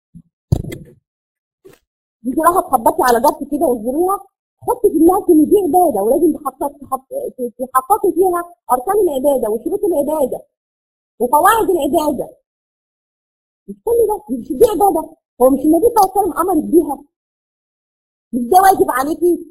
انت رايحه تخبطي على جارتك كده وتزوريها حطي في دماغك ان دي عباده ولازم تحققي فيها اركان العباده وشروط العباده وقواعد العباده مش كل ده مش دي عباده هو مش النبي صلى الله عليه وسلم امرك بيها مش ده واجب عليكي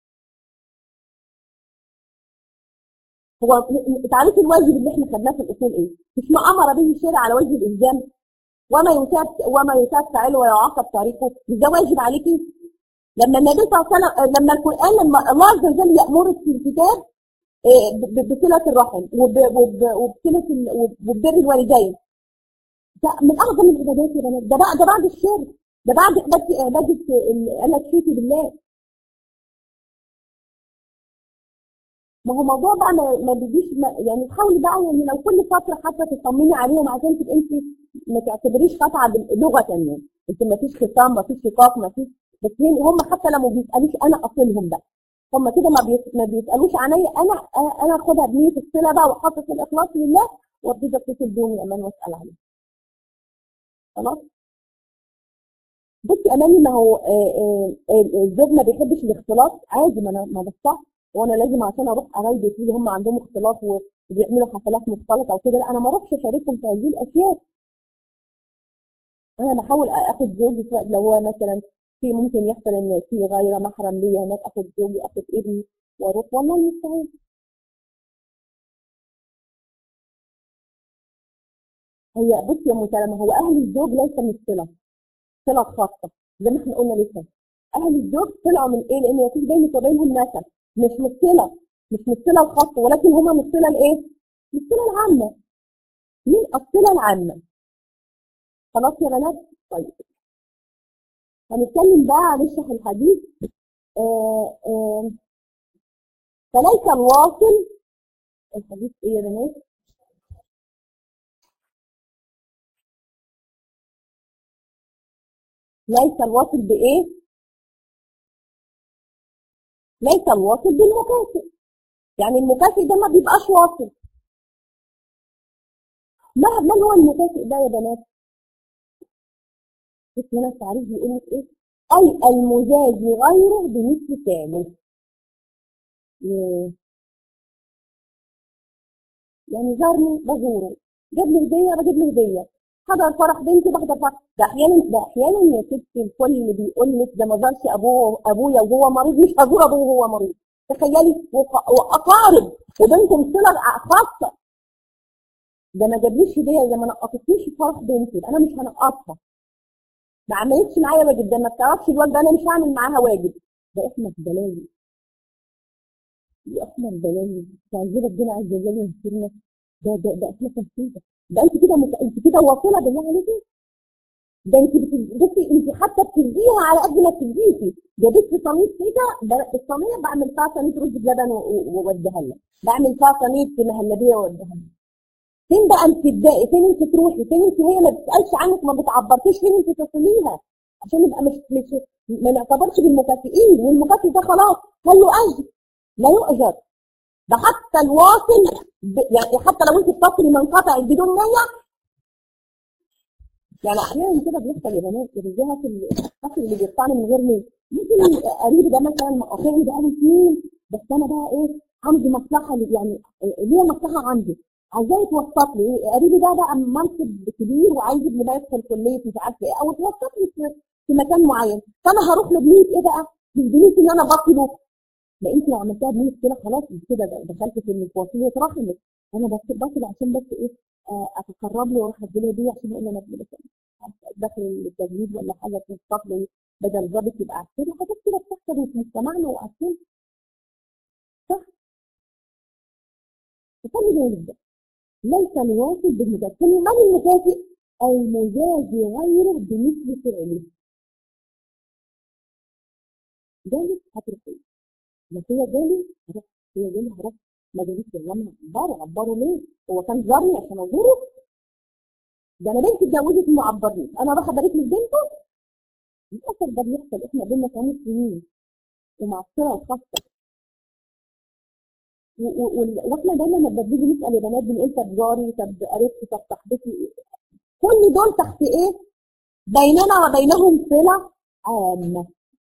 هو تعريف الواجب اللي احنا خدناه في الاصول ايه؟ مش ما امر به الشرع على وجه الالزام وما يثاب وما يثاب فاعله ويعاقب تاركه مش ده واجب عليكي؟ لما النبي صلى الله عليه وسلم لما القران لما الله عز وجل يامرك في الكتاب بصله الرحم وبصله وببر الوالدين ده من اعظم العبادات يا بنات ده بعد ده بعد الشرك ده بعد عباده عباده انا تشركي بالله ما هو موضوع بقى ما, ما بيجيش ما يعني تحاولي بقى يعني لو كل فتره حتى تطمني عليهم عشان تبقى انت ما تعتبريش قطعه لغه يعني انت ما فيش خصام ما فيش شقاق ما فيش بس هم حتى لما بيسالوش انا اصلهم بقى هم كده ما, بيس ما بيسالوش عني انا انا اخدها بنيه الصله بقى واحط في الاخلاص لله وابتدي اتصل دوني امان واسال عليه خلاص بصي اماني ما هو الزوج ما بيحبش الاختلاط عادي ما انا ما بصح وانا لازم عشان اروح قرايبي اللي هم عندهم اختلاط وبيعملوا حفلات مختلطه وكده لا انا ما اروحش اشاركهم في هذه الاشياء انا بحاول اخد زوجي سواء لو هو مثلا في ممكن يحصل ان في غير محرم ليا هناك اخد زوجي اخد ابني واروح والله المستعان هي بصي يا ام سلمى هو اهل الزوج ليس من الصله صله خاصه زي ما احنا قلنا لسه اهل الزوج طلعوا من ايه لان مفيش بينك وبينهم نسب مش من الصله مش من الصله الخاصه ولكن هما من الصله الايه من الصله العامه من الصله العامه خلاص يا بنات طيب هنتكلم بقى هنشرح الحديث آه آه فليس الواصل الحديث ايه يا بنات ليس الواصل بايه ليس الواصل بالمكافئ يعني المكافئ ده ما بيبقاش واصل ما من هو المكافئ ده يا بنات اسم هنا التعريف بيقول لك ايه اي المجازي غيره بمثل فعله يعني زارني بزوره جاب لي هديه بجيب له هديه حضر فرح بنتي بحضر فرح ده احيانا ده احيانا يا ستي الكل اللي بيقول لك ده ما زارش ابوه ابويا وهو مريض مش هزور ابوه وهو مريض تخيلي واقارب وبينكم صله خاصه ده ما جابليش هديه ده ما نقطتنيش فرح بنتي انا مش هنقطها ما عملتش معايا واجب ده ما بتعرفش الواد ده انا مش هعمل معاها واجب ده احنا في بلاوي احنا في بلاوي تعذيب ربنا عز وجل ينصرنا ده ده ده احنا تنفيذ ده انت كده مت... انت كده واصله بالله عليكي ده انت بصي انت حتى بتديها على قد ما بتديكي جابت لي صينيه كده الصينيه بعمل فيها صينيه رز بلبن واوديها لها بعمل فيها صينيه مهلبيه واوديها لها فين بقى انت تبدأي فين انت تروحي فين انت هي ما بتسالش عنك ما بتعبرتيش فين انت تصليها عشان نبقى مش مش ما نعتبرش بالمكافئين والمكافئ ده خلاص هل له اجر لا يؤجر ده حتى الواصل ب... يعني حتى لو انت بتصلي منقطع بدون نيه يعني احيانا كده بيحصل يا بنات الرجاله الفصل اللي بيقطعني من غير نيه ممكن قريب ده مثلا مقاطعني بقاله سنين بس انا بقى ايه عندي مصلحه يعني ليا مصلحه عندي عايزاه يتوسط لي قريبي ده بقى منصب كبير وعايز ابني بقى يدخل كليه مش عارف ايه او يتوسط لي في, في مكان معين فانا هروح له بنيه ايه بقى؟ مش بنيه ان انا بطلبه لا انت لو عملتها بنيه كده خلاص كده دخلت في وصيه رحمك انا بس بطل عشان بس ايه اتقرب له واروح اديله دي عشان اقول انا داخل التجديد ولا حاجه توسط لي بدل ظابط يبقى عسكري حاجات كده بتحصل في مجتمعنا وعارفين صح فخلي بالك ده ليس الواصل بالمكافئ من المكافئ المجازي غيره بمثل فعله جالس هترفيه بس هي جالي هروح هي جالي هروح ما جاليش لما عبره عبره ليه؟ هو كان زارني عشان ازوره ده انا بنتي اتجوزت وما عبرنيش انا اروح ابارك لبنته للاسف ده بيحصل احنا بينا خمس سنين ومع الصله الخاصه واحنا دايما لما بنيجي نسال يا بنات بنقول طب جاري طب قريبتي طب صاحبتي كل دول تحت ايه؟ بيننا وبينهم صله عامه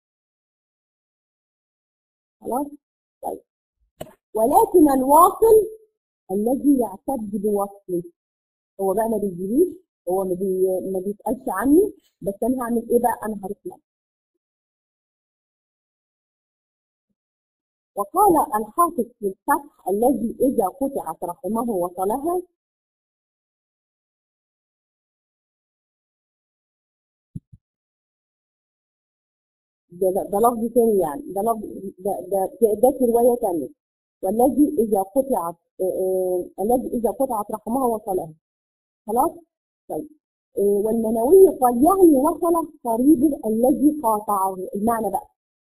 خلاص؟ طيب ولكن الواصل الذي يعتد بوصله هو بقى ما بيجيليش هو ما, بي... ما بيسالش عني بس انا هعمل ايه بقى؟ انا هروح له وقال الحافظ في الفتح الذي إذا قطعت رحمه وصلها ده, ده, ده لفظ تاني يعني ده لفظ ده ده, ده, ده في رواية تانية والذي إذا قطعت آه الذي إذا قطعت رحمه وصلها خلاص طيب آه والمنوي قال يعني وصل قريب الذي قاطعه المعنى بقى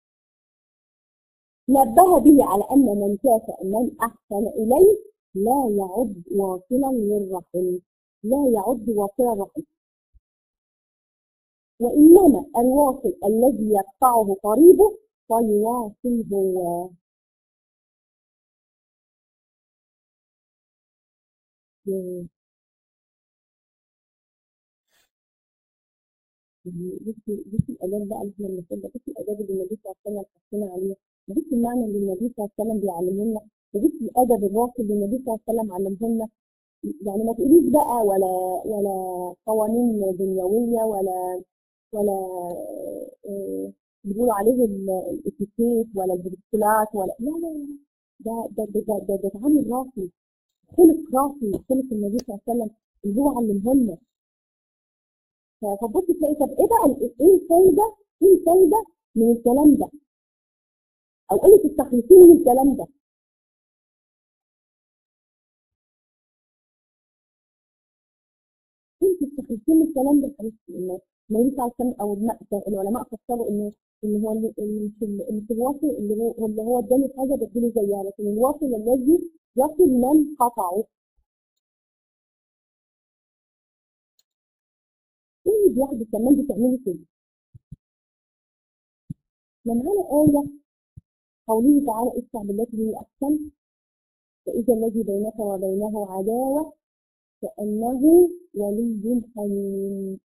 نبه به على أن من كافأ من أحسن إليه لا يعد واصلا للرحم لا يعد واصلا الرحم وإنما الواصل الذي يقطعه قريبه فليواصل هو بصي بصي الآداب بقى اللي احنا بناخدها بصي الآداب اللي النبي صلى الله عليه وسلم حكينا عليها بصي المعنى اللي النبي صلى الله عليه وسلم بيعلمه لنا وبصي الأدب الراقي اللي النبي صلى الله عليه وسلم علمه لنا يعني ما تقوليش بقى ولا ولا قوانين دنيوية ولا ولا آه، بيقولوا عليه الاتيكيت ولا البروتوكولات ولا لا لا لا ده ده ده ده, ده, ده تعامل راقي خلق راقي خلق النبي صلى الله عليه وسلم اللي هو علمه لنا فتبص تلاقي طب ايه بقى ايه الفايده ايه الفايده من الكلام ده او ايه اللي تستخلصيه من الكلام ده انت تستخلصيه من الكلام ده حبيبتي ما ينفع الكلام او العلماء فسروا ان ان هو اللي مش الواصل اللي هو اللي هو اداني حاجه بديله زيها لكن الواصل الذي يصل من قطعه ايه واحد كمان بتعملي كده لما انا آية قوله تعالى ادفع بالتي هي أحسن فإذا الذي بينك وبينه عداوة كأنه ولي حميم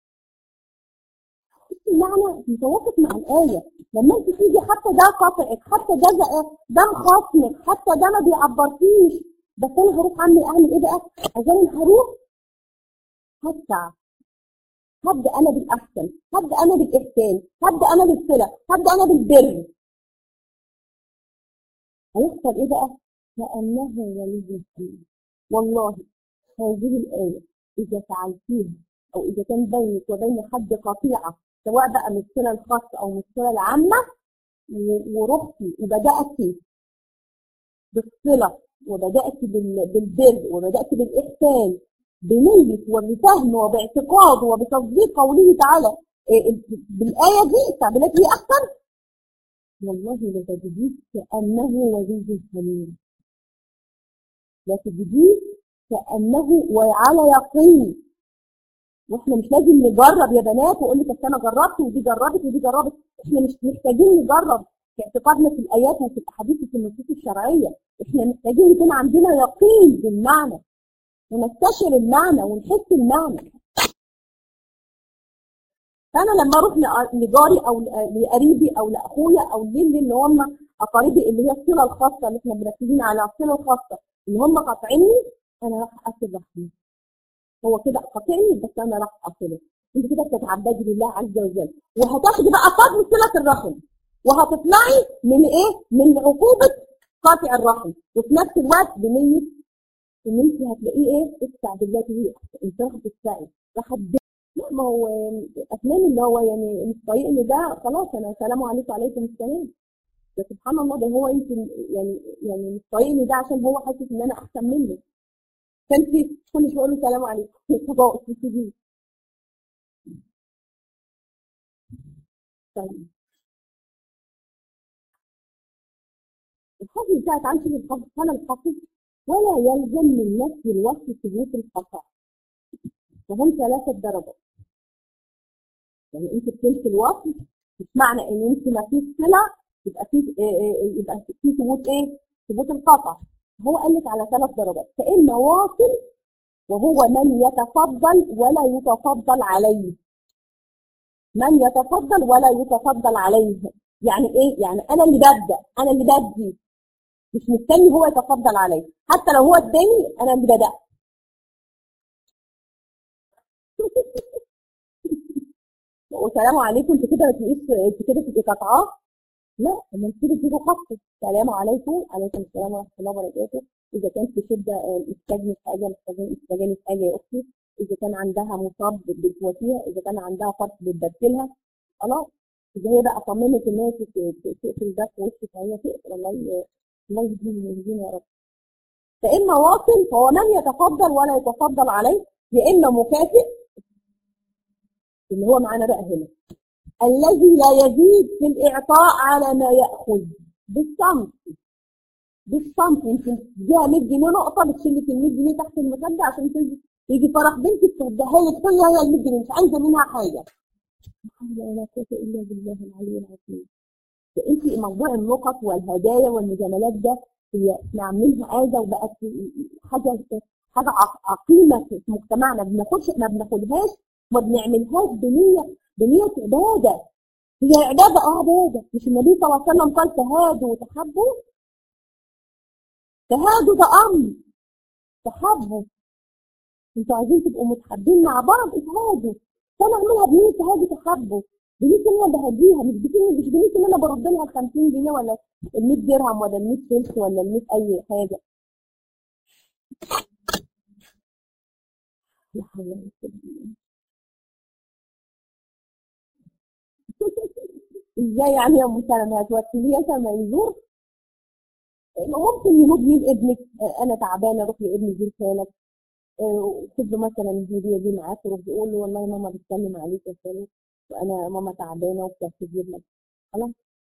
المعنى متوافق مع الآية لما انت تيجي حتى ده قاطعك حتى ده ده مخاصمك حتى ده ما بيعبركيش بس انا هروح اعمل اعمل ايه بقى؟ عشان هروح هدفع هبدا انا بالاحسن هبدا انا بالاحسان هبدا انا بالصله هبدا انا بالبر هيحصل ايه بقى؟ كأنه ولي حميم والله هذه الآية إذا فعلتيها أو إذا كان بينك وبين حد قطيعة سواء بقى من الصلة الخاصة أو من الصلة العامة ورحتي وبدأتي بالصلة وبدأتي بالبر وبدأتي بالإحسان بنية وبفهم وباعتقاد وبتصديق قوله تعالى بالآية دي تعبيرات هي أحسن والله لتجديه كأنه ولي حميم لا تجديه كأنه وعلى يقين واحنا مش لازم نجرب يا بنات واقول لك انا جربت ودي جربت ودي جربت احنا مش محتاجين نجرب في اعتقادنا في الايات وفي الاحاديث وفي النصوص الشرعيه احنا محتاجين يكون عندنا يقين بالمعنى ونستشعر المعنى ونحس المعنى فانا لما اروح لجاري او لقريبي او لاخويا او للي اللي هم اقاربي اللي هي الصله الخاصه اللي احنا مركزين على الصله الخاصه اللي هم قاطعيني انا راح اصل رحمي هو كده قاطعني بس انا راح اصله انت كده بتتعبدي لله عز وجل وهتاخدي بقى فضل صله الرحم وهتطلعي من ايه؟ من عقوبه قاطع الرحم وفي نفس الوقت بنيه ان انت هتلاقيه ايه؟ ادفع بالتي هي انت راح تدفعي راح لا ما هو افلام اللي هو يعني مش طايقني ده خلاص انا سلام عليكم وعليكم السلام سبحان الله ده هو يمكن يعني يعني مش طايقني ده عشان هو حاسس ان انا احسن منه كان في كل شويه له سلام عليكم تبقوا تسيبيه طيب الحكم بتاعت عن شبه الحفظ كان الحفظ ولا يلزم من نفس الوصف ثبوت الخطأ فهم ثلاثة درجات يعني انت بتمشي الوصف مش معنى ان انت ما فيش صله يبقى في يبقى في ثبوت ايه؟ ثبوت القطع هو قال لك على ثلاث درجات فاما واصل وهو من يتفضل ولا يتفضل عليه من يتفضل ولا يتفضل عليه يعني ايه؟ يعني انا اللي ببدا انا اللي بدي مش مستني هو يتفضل عليه حتى لو هو اداني انا اللي بدات والسلام عليكم انت كده ما تبقيش انت كده تبقي قطعاه لا لما كده تيجوا خط السلام عليكم عليكم السلام ورحمه الله وبركاته اذا كان في شده محتاجني في حاجه محتاجين محتاجاني في حاجه يا اختي اذا كان عندها مصاب بتواسيها اذا كان عندها فرق بتبدلها خلاص اذا هي بقى صممت ان هي تقفل ده في وشك فهي تقفل الله الله يهديني ويهدينا يا رب فاما واصل فهو من يتفضل ولا يتفضل عليه يا اما مكافئ اللي هو معانا بقى هنا الذي لا يزيد في الإعطاء على ما يأخذ بالصمت بالصمت يمكن تديها 100 جنيه نقطة بتشيل لك ال 100 جنيه تحت المخدة عشان تيجي يجي فرح بنتك تديها لك تقول هي ال 100 جنيه مش عايزة منها حاجة. لا قوة إلا بالله العلي العظيم. فأنت موضوع النقط والهدايا والمجاملات ده هي احنا عاملينها عادة وبقت حاجة حاجة عقيمة في مجتمعنا ما بناخدش ما بناخدهاش ما بنعملهاش بنية بنية عبادة هي عبادة اه عبادة مش النبي صلى الله عليه وسلم قال تهادوا وتحبوا تهادوا ده أمر تحبوا انتوا عايزين تبقوا متحابين مع بعض اتهادوا فانا اعملها بنيه تهادي تحبوا بنيه ان انا بهديها مش بنيه مش بنيه ان انا برد لها ال 50 جنيه ولا ال 100 درهم ولا ال 100 فلس ولا ال 100 اي حاجه لا حول ولا قوه الا بالله ازاي يعني يا ام سلمى هتوكليه سما يزور ممكن ينوب مين ابنك آه، انا تعبانه اروح لابني زور خالك آه، خد له مثلا الهديه دي معاك وروح يقول له والله ماما بتسلم عليك يا خالد وانا ماما تعبانه وبتعتذر لك خلاص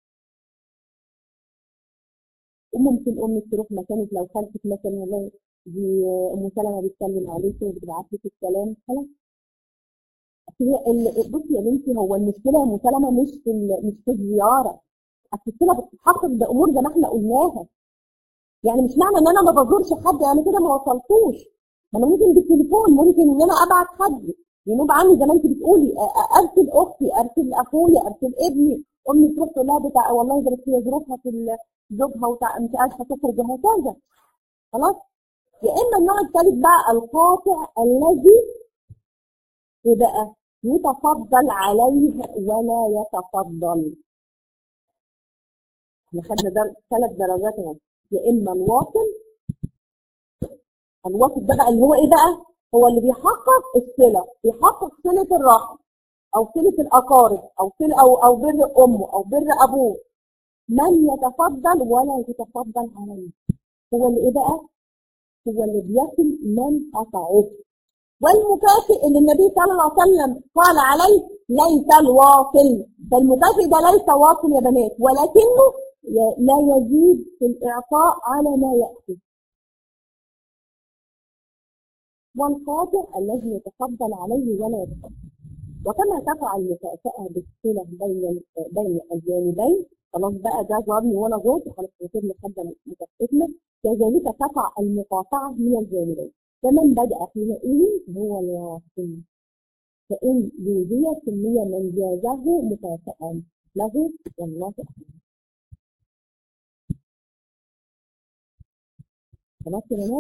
وممكن امك تروح مكانك لو خالتك مثلا والله دي ام سلمى بتسلم عليك وبتبعت لك السلام خلاص هي ال- بصي يا بنتي هو المشكله يا ام سلمى مش في ال- مش في الزياره المشكله بتتحقق بامور زي ما احنا قلناها يعني مش معنى ان انا ما بزورش حد انا كده ما وصلتوش ما انا ممكن بالتليفون ممكن ان انا ابعت حد ينوب عني زي ما انت بتقولي أ- أ- ارسل اختي ارسل اخويا ارسل ابني امي تروح تقول لها بتاع والله ده هي ظروفها في ال- زوجها وتع... مش عارفه تخرج وهكذا خلاص يا اما النوع الثالث بقى القاطع الذي ايه بقى يتفضل عليه ولا يتفضل احنا خدنا در... ثلاث درجات اهو يا اما الواصل الواصل ده بقى اللي هو ايه بقى هو اللي بيحقق الصله بيحقق صله الرحم او صله الاقارب او صله او او بر امه او بر ابوه من يتفضل ولا يتفضل عليه هو اللي ايه بقى هو اللي بيصل من قطعه والمكافئ اللي النبي صلى الله عليه وسلم قال عليه ليس الواصل فالمكافئ ده ليس واصل يا بنات ولكنه ي- لا يزيد في الإعطاء على ما يأتي والقاطع الذي يتفضل عليه ولا يتفضل وكما تقع المكافأة بالصلة بين بين الجانبين خلاص بقى ده ضربني ولا جوز خلاص نصير لحد مكافئتنا كذلك تقع المقاطعة من الجانبين فمن بدأ حينئذ هو الواصل فإن جوزي سمي من جازه مكافأة له والله أعلم خلاص يا بنات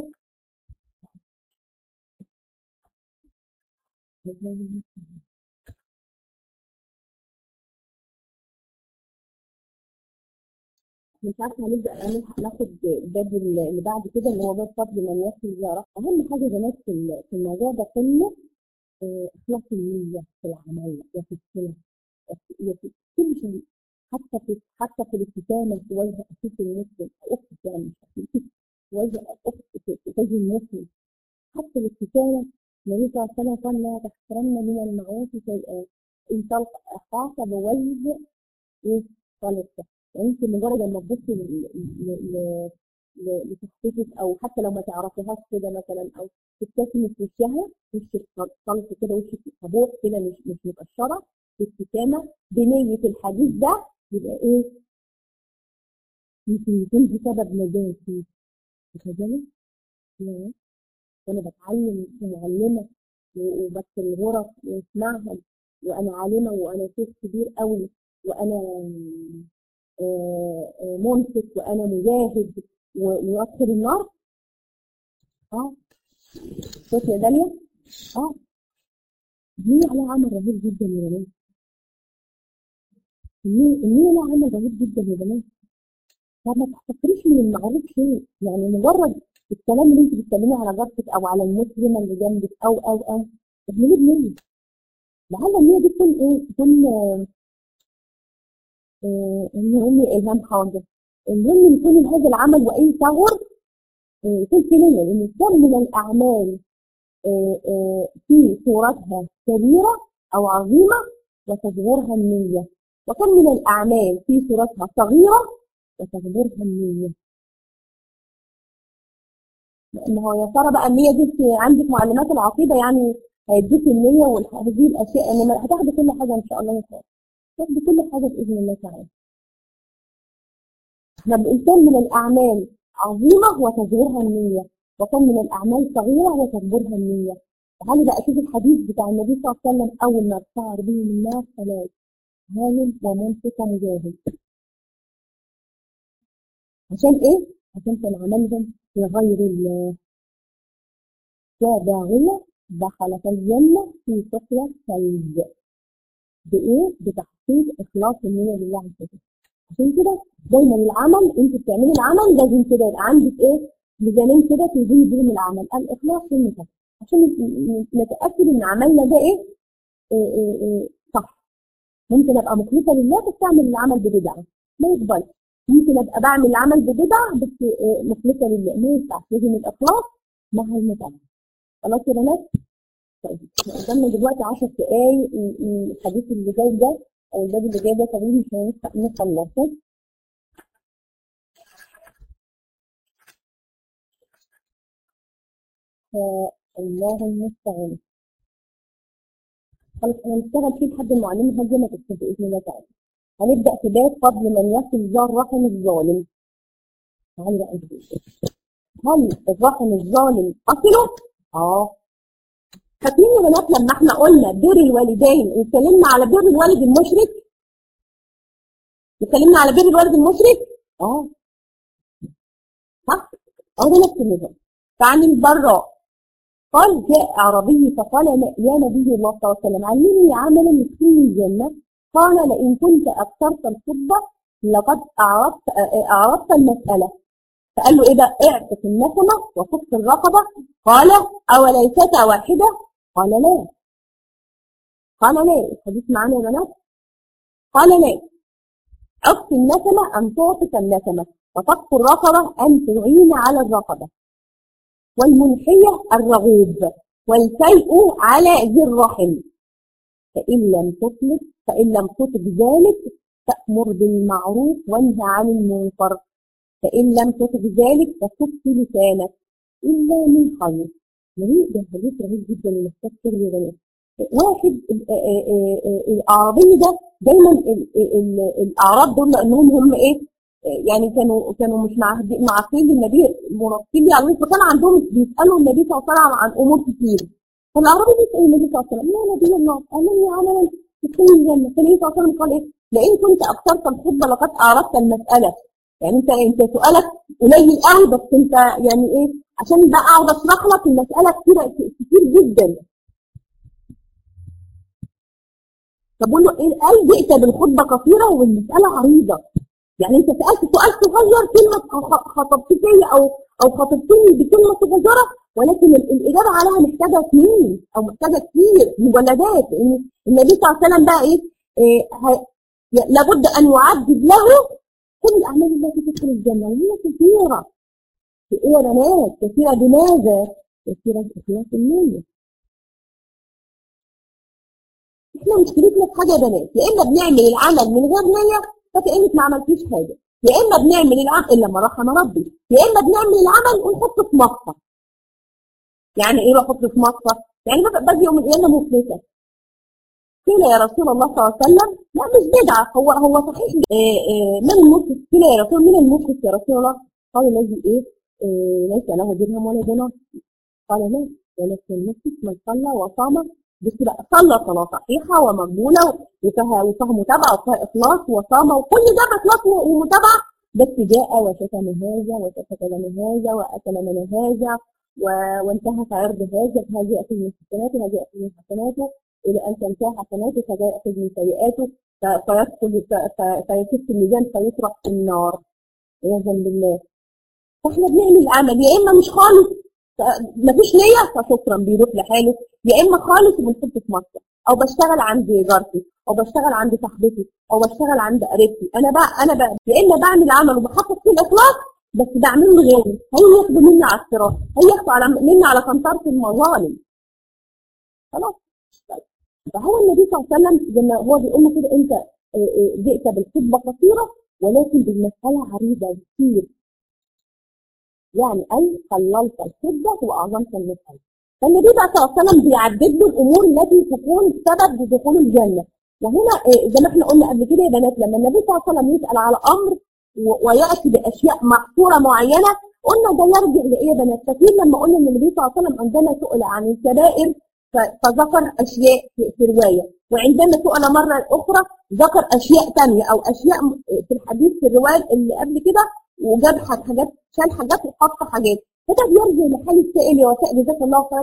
مش عارفه هنبدا نلحق ناخد باب اللي بعد كده اللي هو باب فضل من يصل زيارة اهم حاجه يا بنات في ال- في الموضوع ده كله آه، اخلاص النيه في العمل وفي الصله وفي وفي كل شيء حتى في حتى في الابتسامه في وجه اخيك المسلم اختك يعني مش اخيك في وجه اختك في في وجه المسلم حتى الابتسامه النبي صلى الله عليه وسلم قال لا تحقرن من المعروف شيئا ان تلقى اخاك بوجه ايه طلقته يعني انت مجرد لما تبصي ل- ل- ل- ل- لشخصيتك او حتى لو ما تعرفيهاش كده مثلا او تبتسمي في وشها وشك طلق كده وشك صبوح كده مش مش مكشره ابتسامه بنيه الحديث ده يبقى ايه؟ يمكن يكون دي سبب نجاتي تخيلي؟ لا وانا بتعلم ومعلمه و- وبدخل الغرف واسمعها وانا عالمه وانا شيخ كبير قوي وانا آه، آه، منفق وانا مجاهد و- وادخل النار اه شوف يا داليا اه دي عليها عمل رهيب جدا يا بنات النية النية لها عمل رهيب جدا يا بنات فما تحتقريش من المعروف شيء يعني مجرد الكلام اللي انت بتتكلمي على جارتك او على المسلمه اللي جنبك او او او اعملي بنية لعل النية دي تكون ايه تكون آه، آه، المهم الهام حاضر المهم يكون هذا العمل وان صغر آه، يكون في نية لان كم من الاعمال آه، آه، في صورتها كبيره او عظيمه وتصغرها النية وكم من الاعمال في صورتها صغيره وتصغرها النية ما هو يا ترى بقى النية دي في- عندك معلمات العقيدة يعني هيديك النية وهذه الأشياء إنما هتاخدي كل حاجة إن شاء الله يا خير هتاخدي كل حاجة بإذن الله تعالى احنا الإنسان من الأعمال عظيمة وتصغرها النية وكم من الأعمال صغيرة وتصغرها النية تعالي بقى شوف الحديث بتاع النبي صلى الله عليه وسلم أول ما ارتعر به الناس ثلاث هانم ومنفق ومجاهد عشان إيه؟ عشان كان عملهم لغير الله لا داعية دخل في الجنة في سقيا ثلج بإيه؟ بتحقيق إخلاص النية لله عز وجل عشان كده دايما العمل انت بتعملي العمل لازم كده يبقى عندك ايه ميزانين كده توزني بيهم العمل الاخلاص والنفاق عشان نتاكد ان عملنا ده ايه, إيه, إيه, إيه صح ممكن ابقى مخلصه لله بس اعمل العمل ببدعه ما يقبلش ممكن ابقى بعمل العمل ببدعه بس إيه مخلصه لله ما ينفعش لازم الاخلاص مع المتابعه خلاص يا بنات طيب قدامنا دلوقتي 10 دقايق الحديث اللي جاي ده او الباب اللي جاي ده طويل مش هينفع نخلصه فالله المستعان خلاص هنشتغل فيه لحد المعلم لحد ما تكتب باذن الله تعالى هنبدا في باب قبل من يصل ذا الرحم الظالم تعالي بقى هل الرحم الظالم اصله؟ اه فاكرين يا بنات لما احنا قلنا بر الوالدين اتكلمنا على بر الوالد المشرك اتكلمنا على بر الوالد المشرك اه صح اه ده نفس النظام فعن البراء قال جاء اعرابي فقال يا نبي الله صلى الله عليه وسلم علمني عملا يدخلني الجنه قال لئن كنت اكثرت الخطبه لقد اعرضت اعرضت المساله فقال له ايه ده اعتق النسمه وفك الرقبه قال اوليست واحده قال لا قال لا الحديث معانا يا بنات قال لا عطف النسمة أن تعطف النسمة وفك الرقبة أن تعين على الرقبة والمنحية الرغوب والشيء على ذي الرحم فإن لم تطلق فإن لم تطلق ذلك تأمر بالمعروف وانهى عن المنكر فإن لم تطلق ذلك فكف لسانك إلا من خير مريء ده حديث رهيب جدا ومحتاج تغلي غيره واحد الاعرابي ده دايما الاعراب دول لانهم هم ايه يعني كانوا كانوا مش معاقين للنبي منافقين عليه فكان عندهم بيسالوا النبي صلى الله عليه وسلم عن امور كتير فالاعرابي بيسال النبي صلى الله عليه وسلم يا نبي الله قال لي عملا تدخل الجنه فالنبي صلى الله عليه وسلم قال ايه لئن كنت اكثرت الخطبه لقد اعرضت المساله يعني انت انت سؤالك قليل قوي بس انت يعني ايه عشان بقى اقعد اشرح لك المساله كتير كتير جدا فبقول له ايه قال جئت بالخطبه قصيره والمساله عريضه يعني انت سالت سؤال صغير كلمه خطبت فيا او او خطبتني بكلمه صغيره ولكن الاجابه عليها محتاجه سنين او محتاجه كتير مجلدات لان النبي صلى الله عليه وسلم بقى ايه, إيه لابد ان يعدد له كل الاعمال التي تدخل الجنه وهي كثيره ايه يا بنات كثيره بماذا؟ كثيره باخلاص النيه احنا مشكلتنا في حاجه يا بنات يا اما بنعمل العمل من غير نيه فكانك ما عملتيش حاجه يا اما بنعمل العمل الا ما رحم ربي يا اما بنعمل العمل ونحطه في مصفى يعني ايه بحط في مصفى يعني باجي يوم القيامه مفلسه قيل يا رسول الله صلى الله عليه وسلم لا مش بدعه هو هو صحيح إيه إيه من المفلس قيل يا رسول من المفلس يا رسول الله قال الذي ايه, إيه ليس له درهم ولا دينار قال لا ولكن المفلس من صلى وصام بكده صلى صلاة صحيحة ومقبولة وفيها وفيها متابعة وفيها إخلاص وصام وكل ده بإخلاص ومتابعة بس جاء وشتم هذا وسفك دم هذا وأكل من هذا وانتهك عرض هذا فهذا يأخذ من حسناته وهذا يأخذ من حسناته إلى أن تنتهي حسناته فهذا يأخذ من سيئاته فيدخل فيكف الميزان فيطرح في النار عياذا بالله فاحنا بنعمل عمل يا إما مش خالص مفيش نية فشكرا بيروح لحاله يا اما خالص بنحط في مصر او بشتغل عند جارتي او بشتغل عند صاحبتي او بشتغل عند قريبتي انا بقى انا بقى يا اما بعمل عمل وبحطط فيه الاخلاص بس بعمله لغيري هي ياخدوا مني على الصراط هي ياخدوا على مني على قنطره المظالم خلاص فهو النبي صلى الله عليه وسلم زي ما هو بيقول لنا كده انت جئت بالخطبه قصيره ولكن بالمساله عريضه كتير يعني اي قللت الخطبه واعظمت المساله فالنبي بقى صلى الله عليه وسلم بيعدد له الامور التي تكون سبب لدخول الجنه وهنا زي ما احنا قلنا قبل كده يا بنات لما النبي صلى الله عليه وسلم يسال على امر وياتي باشياء محصوره معينه قلنا ده يرجع لايه يا بنات كثير لما قلنا ان النبي صلى الله عليه وسلم عندما سئل عن الكبائر فذكر اشياء في روايه وعندما سئل مره اخرى ذكر اشياء ثانيه او اشياء في الحديث في الروايه اللي قبل كده وجاب حاجات شال حاجات وحط حاجات فده بيرجع لحال السائل وسائل جزاك الله خيرا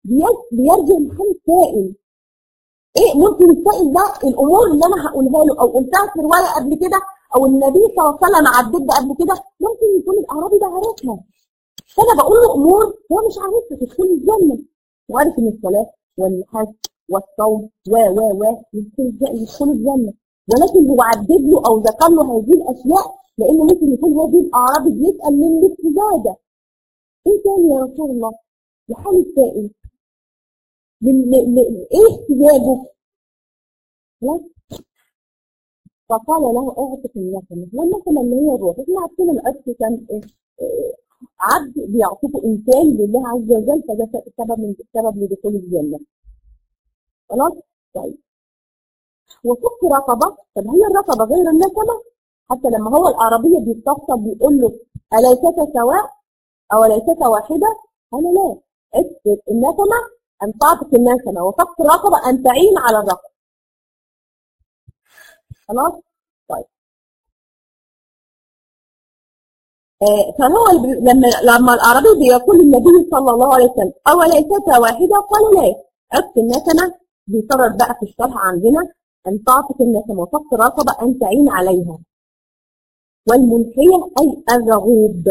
بير- بيرجع لحال السائل ايه ممكن السائل ده الامور اللي انا هقولها له او قلتها في روايه قبل كده او النبي صلى الله عليه وسلم عدد ده قبل كده ممكن يكون الاعرابي ده عارفها فانا بقول له امور هو مش عارفها تدخل الجنه وعارف ان الصلاه والحج والصوم و و و يدخل الج- يدخل الجنه ولكن هو عدد له او ذكر له هذه الاشياء لانه ممكن يكون هذه الاعرابي بيسال من الاستزاده ايه تاني يا رسول الله لحال السائل لل- ل- ل- ايه احتياجه خلاص فقال له اعتق النسمة والنسمة اللي هي الروح احنا عارفين العتق كان إيه؟ إيه، عبد بيعطيه انسان لله عز وجل فده سبب من سبب لدخول الجنة خلاص طيب وفك رقبة طب هي الرقبة غير النسمة حتى لما هو العربية بيستفسر بيقول له أليست سواء أو ليست واحدة قال لا عتق النسمة أن تعطق النسمة وفك الرقبة أن تعين على الرقبة خلاص طيب آه، فهو اللي بي- لما لما الاعرابي بيقول للنبي صلى الله عليه وسلم اوليست واحده قال لا عطف النسمه بيقرر بقى في الشرح عندنا ان تعطف النسمه وفك الرقبه ان تعين عليها والمنحيه اي الرغوب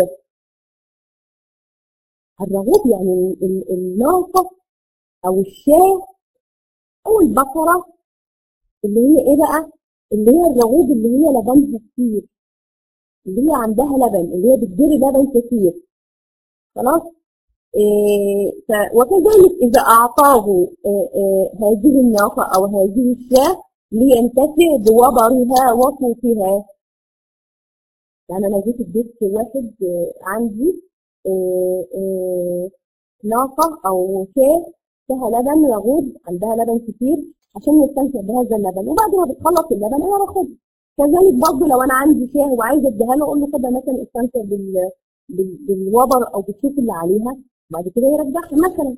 الرغوب يعني ال- الناقه او الشاه او البقره اللي هي ايه بقى اللي هي الرغوب اللي هي لبنها كتير اللي هي عندها لبن اللي هي بتدير لبن كتير خلاص إيه ف- وكذلك إذا أعطاه إيه إيه هذه الناقة أو هذه الشاة لينتفع بوبرها وصوفها يعني أنا جيت البيت واحد إيه، عندي إيه إيه ناقة أو شاة فيها لبن رغوب عندها لبن كتير عشان يستمتع بهذا اللبن وبعد ما بتخلص اللبن أنا باخده كذلك برضه لو انا عندي شاه وعايزه اديها له اقول له كده مثلا استمتع بال... بال... بالوبر او بالشوك اللي عليها بعد كده يرجعها مثلا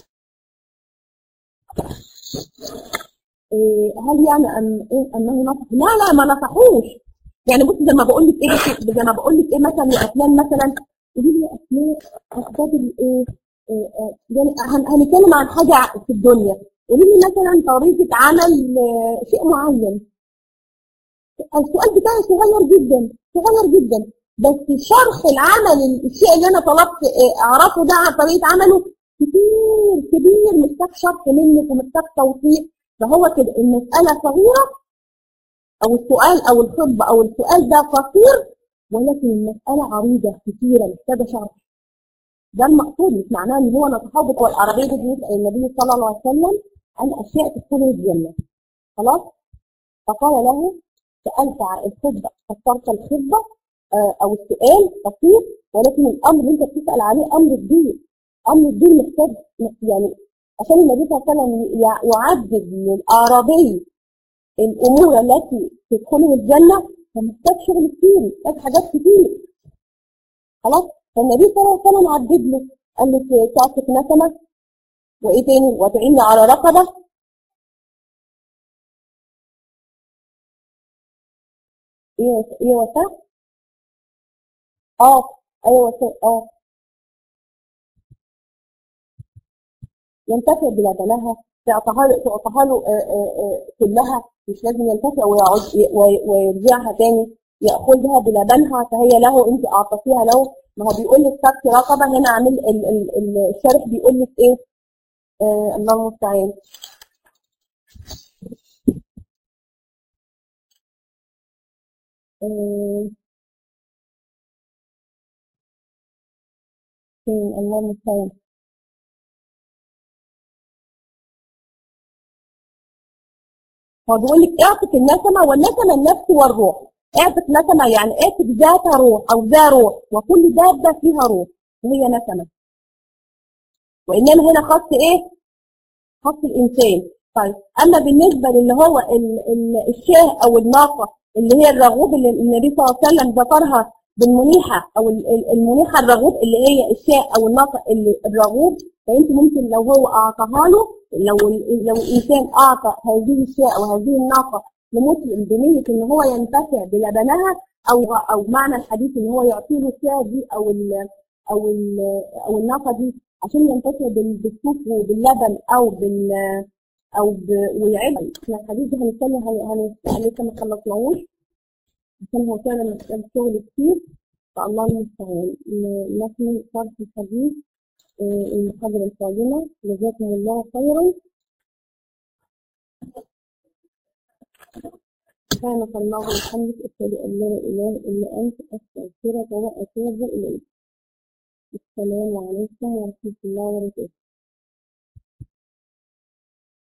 إيه هل يعني ان إيه انه نصح؟ لا لا ما نصحوش يعني بص زي ما بقول لك ايه زي ما بقول لك ايه مثلا يا افلام مثلا قولي لي افلام اسباب الايه إيه، آه، يعني هن- هنتكلم عن حاجه في الدنيا قولي لي مثلا طريقه عمل آه، شيء معين السؤال بتاعي صغير جدا صغير جدا بس شرح العمل الشيء اللي انا طلبت آه، اعرفه ده عن طريقه عمله كتير كبير محتاج شرح منك ومحتاج توضيح فهو كده المساله صغيره او السؤال او الخطبه او السؤال ده قصير ولكن المساله عريضه كثيره محتاجه شرح ده المقصود مش معناه ان هو نتحوط والعربيه دي بيسال النبي صلى الله عليه وسلم عن اشياء تدخل الجنه خلاص فقال له سألت عن الخطبة فسرت الخطبة آه، أو السؤال قصير ولكن الأمر اللي أنت بتسأل عليه أمر كبير أمر كبير محتاج يعني عشان النبي صلى الله عليه وسلم يع- يعدد للأعرابي الأمور التي تدخله الجنة فمحتاج شغل كتير محتاج حاجات كتير خلاص فالنبي صلى الله عليه وسلم عدد له قال له تعطف نسمة وإيه تاني وتعين على رقبة إيه إيه وفاء؟ اه ايوه وفاء اه ينتفع بلبنها تعطيها له تعطيها له آه، آه، آه، كلها مش لازم ينتفع ويعود وي- ويرجعها تاني ياخذها بلبنها فهي له انت اعطيتيها له ما هو بيقول لك فك رقبه هنا عامل ال- ال- ال- الشارح بيقول لك ايه آه الله المستعان آه، فين الله المستعان هو بيقول لك اعطف النسمة والنسمة النفس والروح اعطف نسمة يعني اعطف ذات روح او ذا روح وكل دابة فيها روح وهي نسمة وإنما هنا خاص ايه خاص الإنسان طيب أما بالنسبة للي هو ال- ال- الشاه أو الناقة اللي هي الرغوب اللي النبي صلى الله عليه وسلم ذكرها بالمنيحة أو ال- ال- المنيحة الرغوب اللي هي الشاه أو الناقة اللي الرغوب فأنت ممكن لو هو أعطاها له لو ال- لو الإنسان أعطى هذه الشاه أو هذه الناقة لمسلم بنية إن هو ينتفع بلبنها أو أو معنى الحديث إن هو يعطيه الشاه دي أو ال أو ال أو الناقة دي عشان ينتفع بال- بالصوف وباللبن او بال او ب... ويعد احنا الحديث ده هنتكلم هن... هن... يعني لسه ما خلصناهوش عشان هو فعلا محتاج شغل كتير فالله المستعان ن- نكمل شرح الحديث آه، المحاضرة القادمة جزاكم الله خيرا سبحانك اللهم وبحمدك أشهد أن لا إله إلا أنت أستغفرك وأتوب إليك السلام عليكم ورحمة الله وبركاته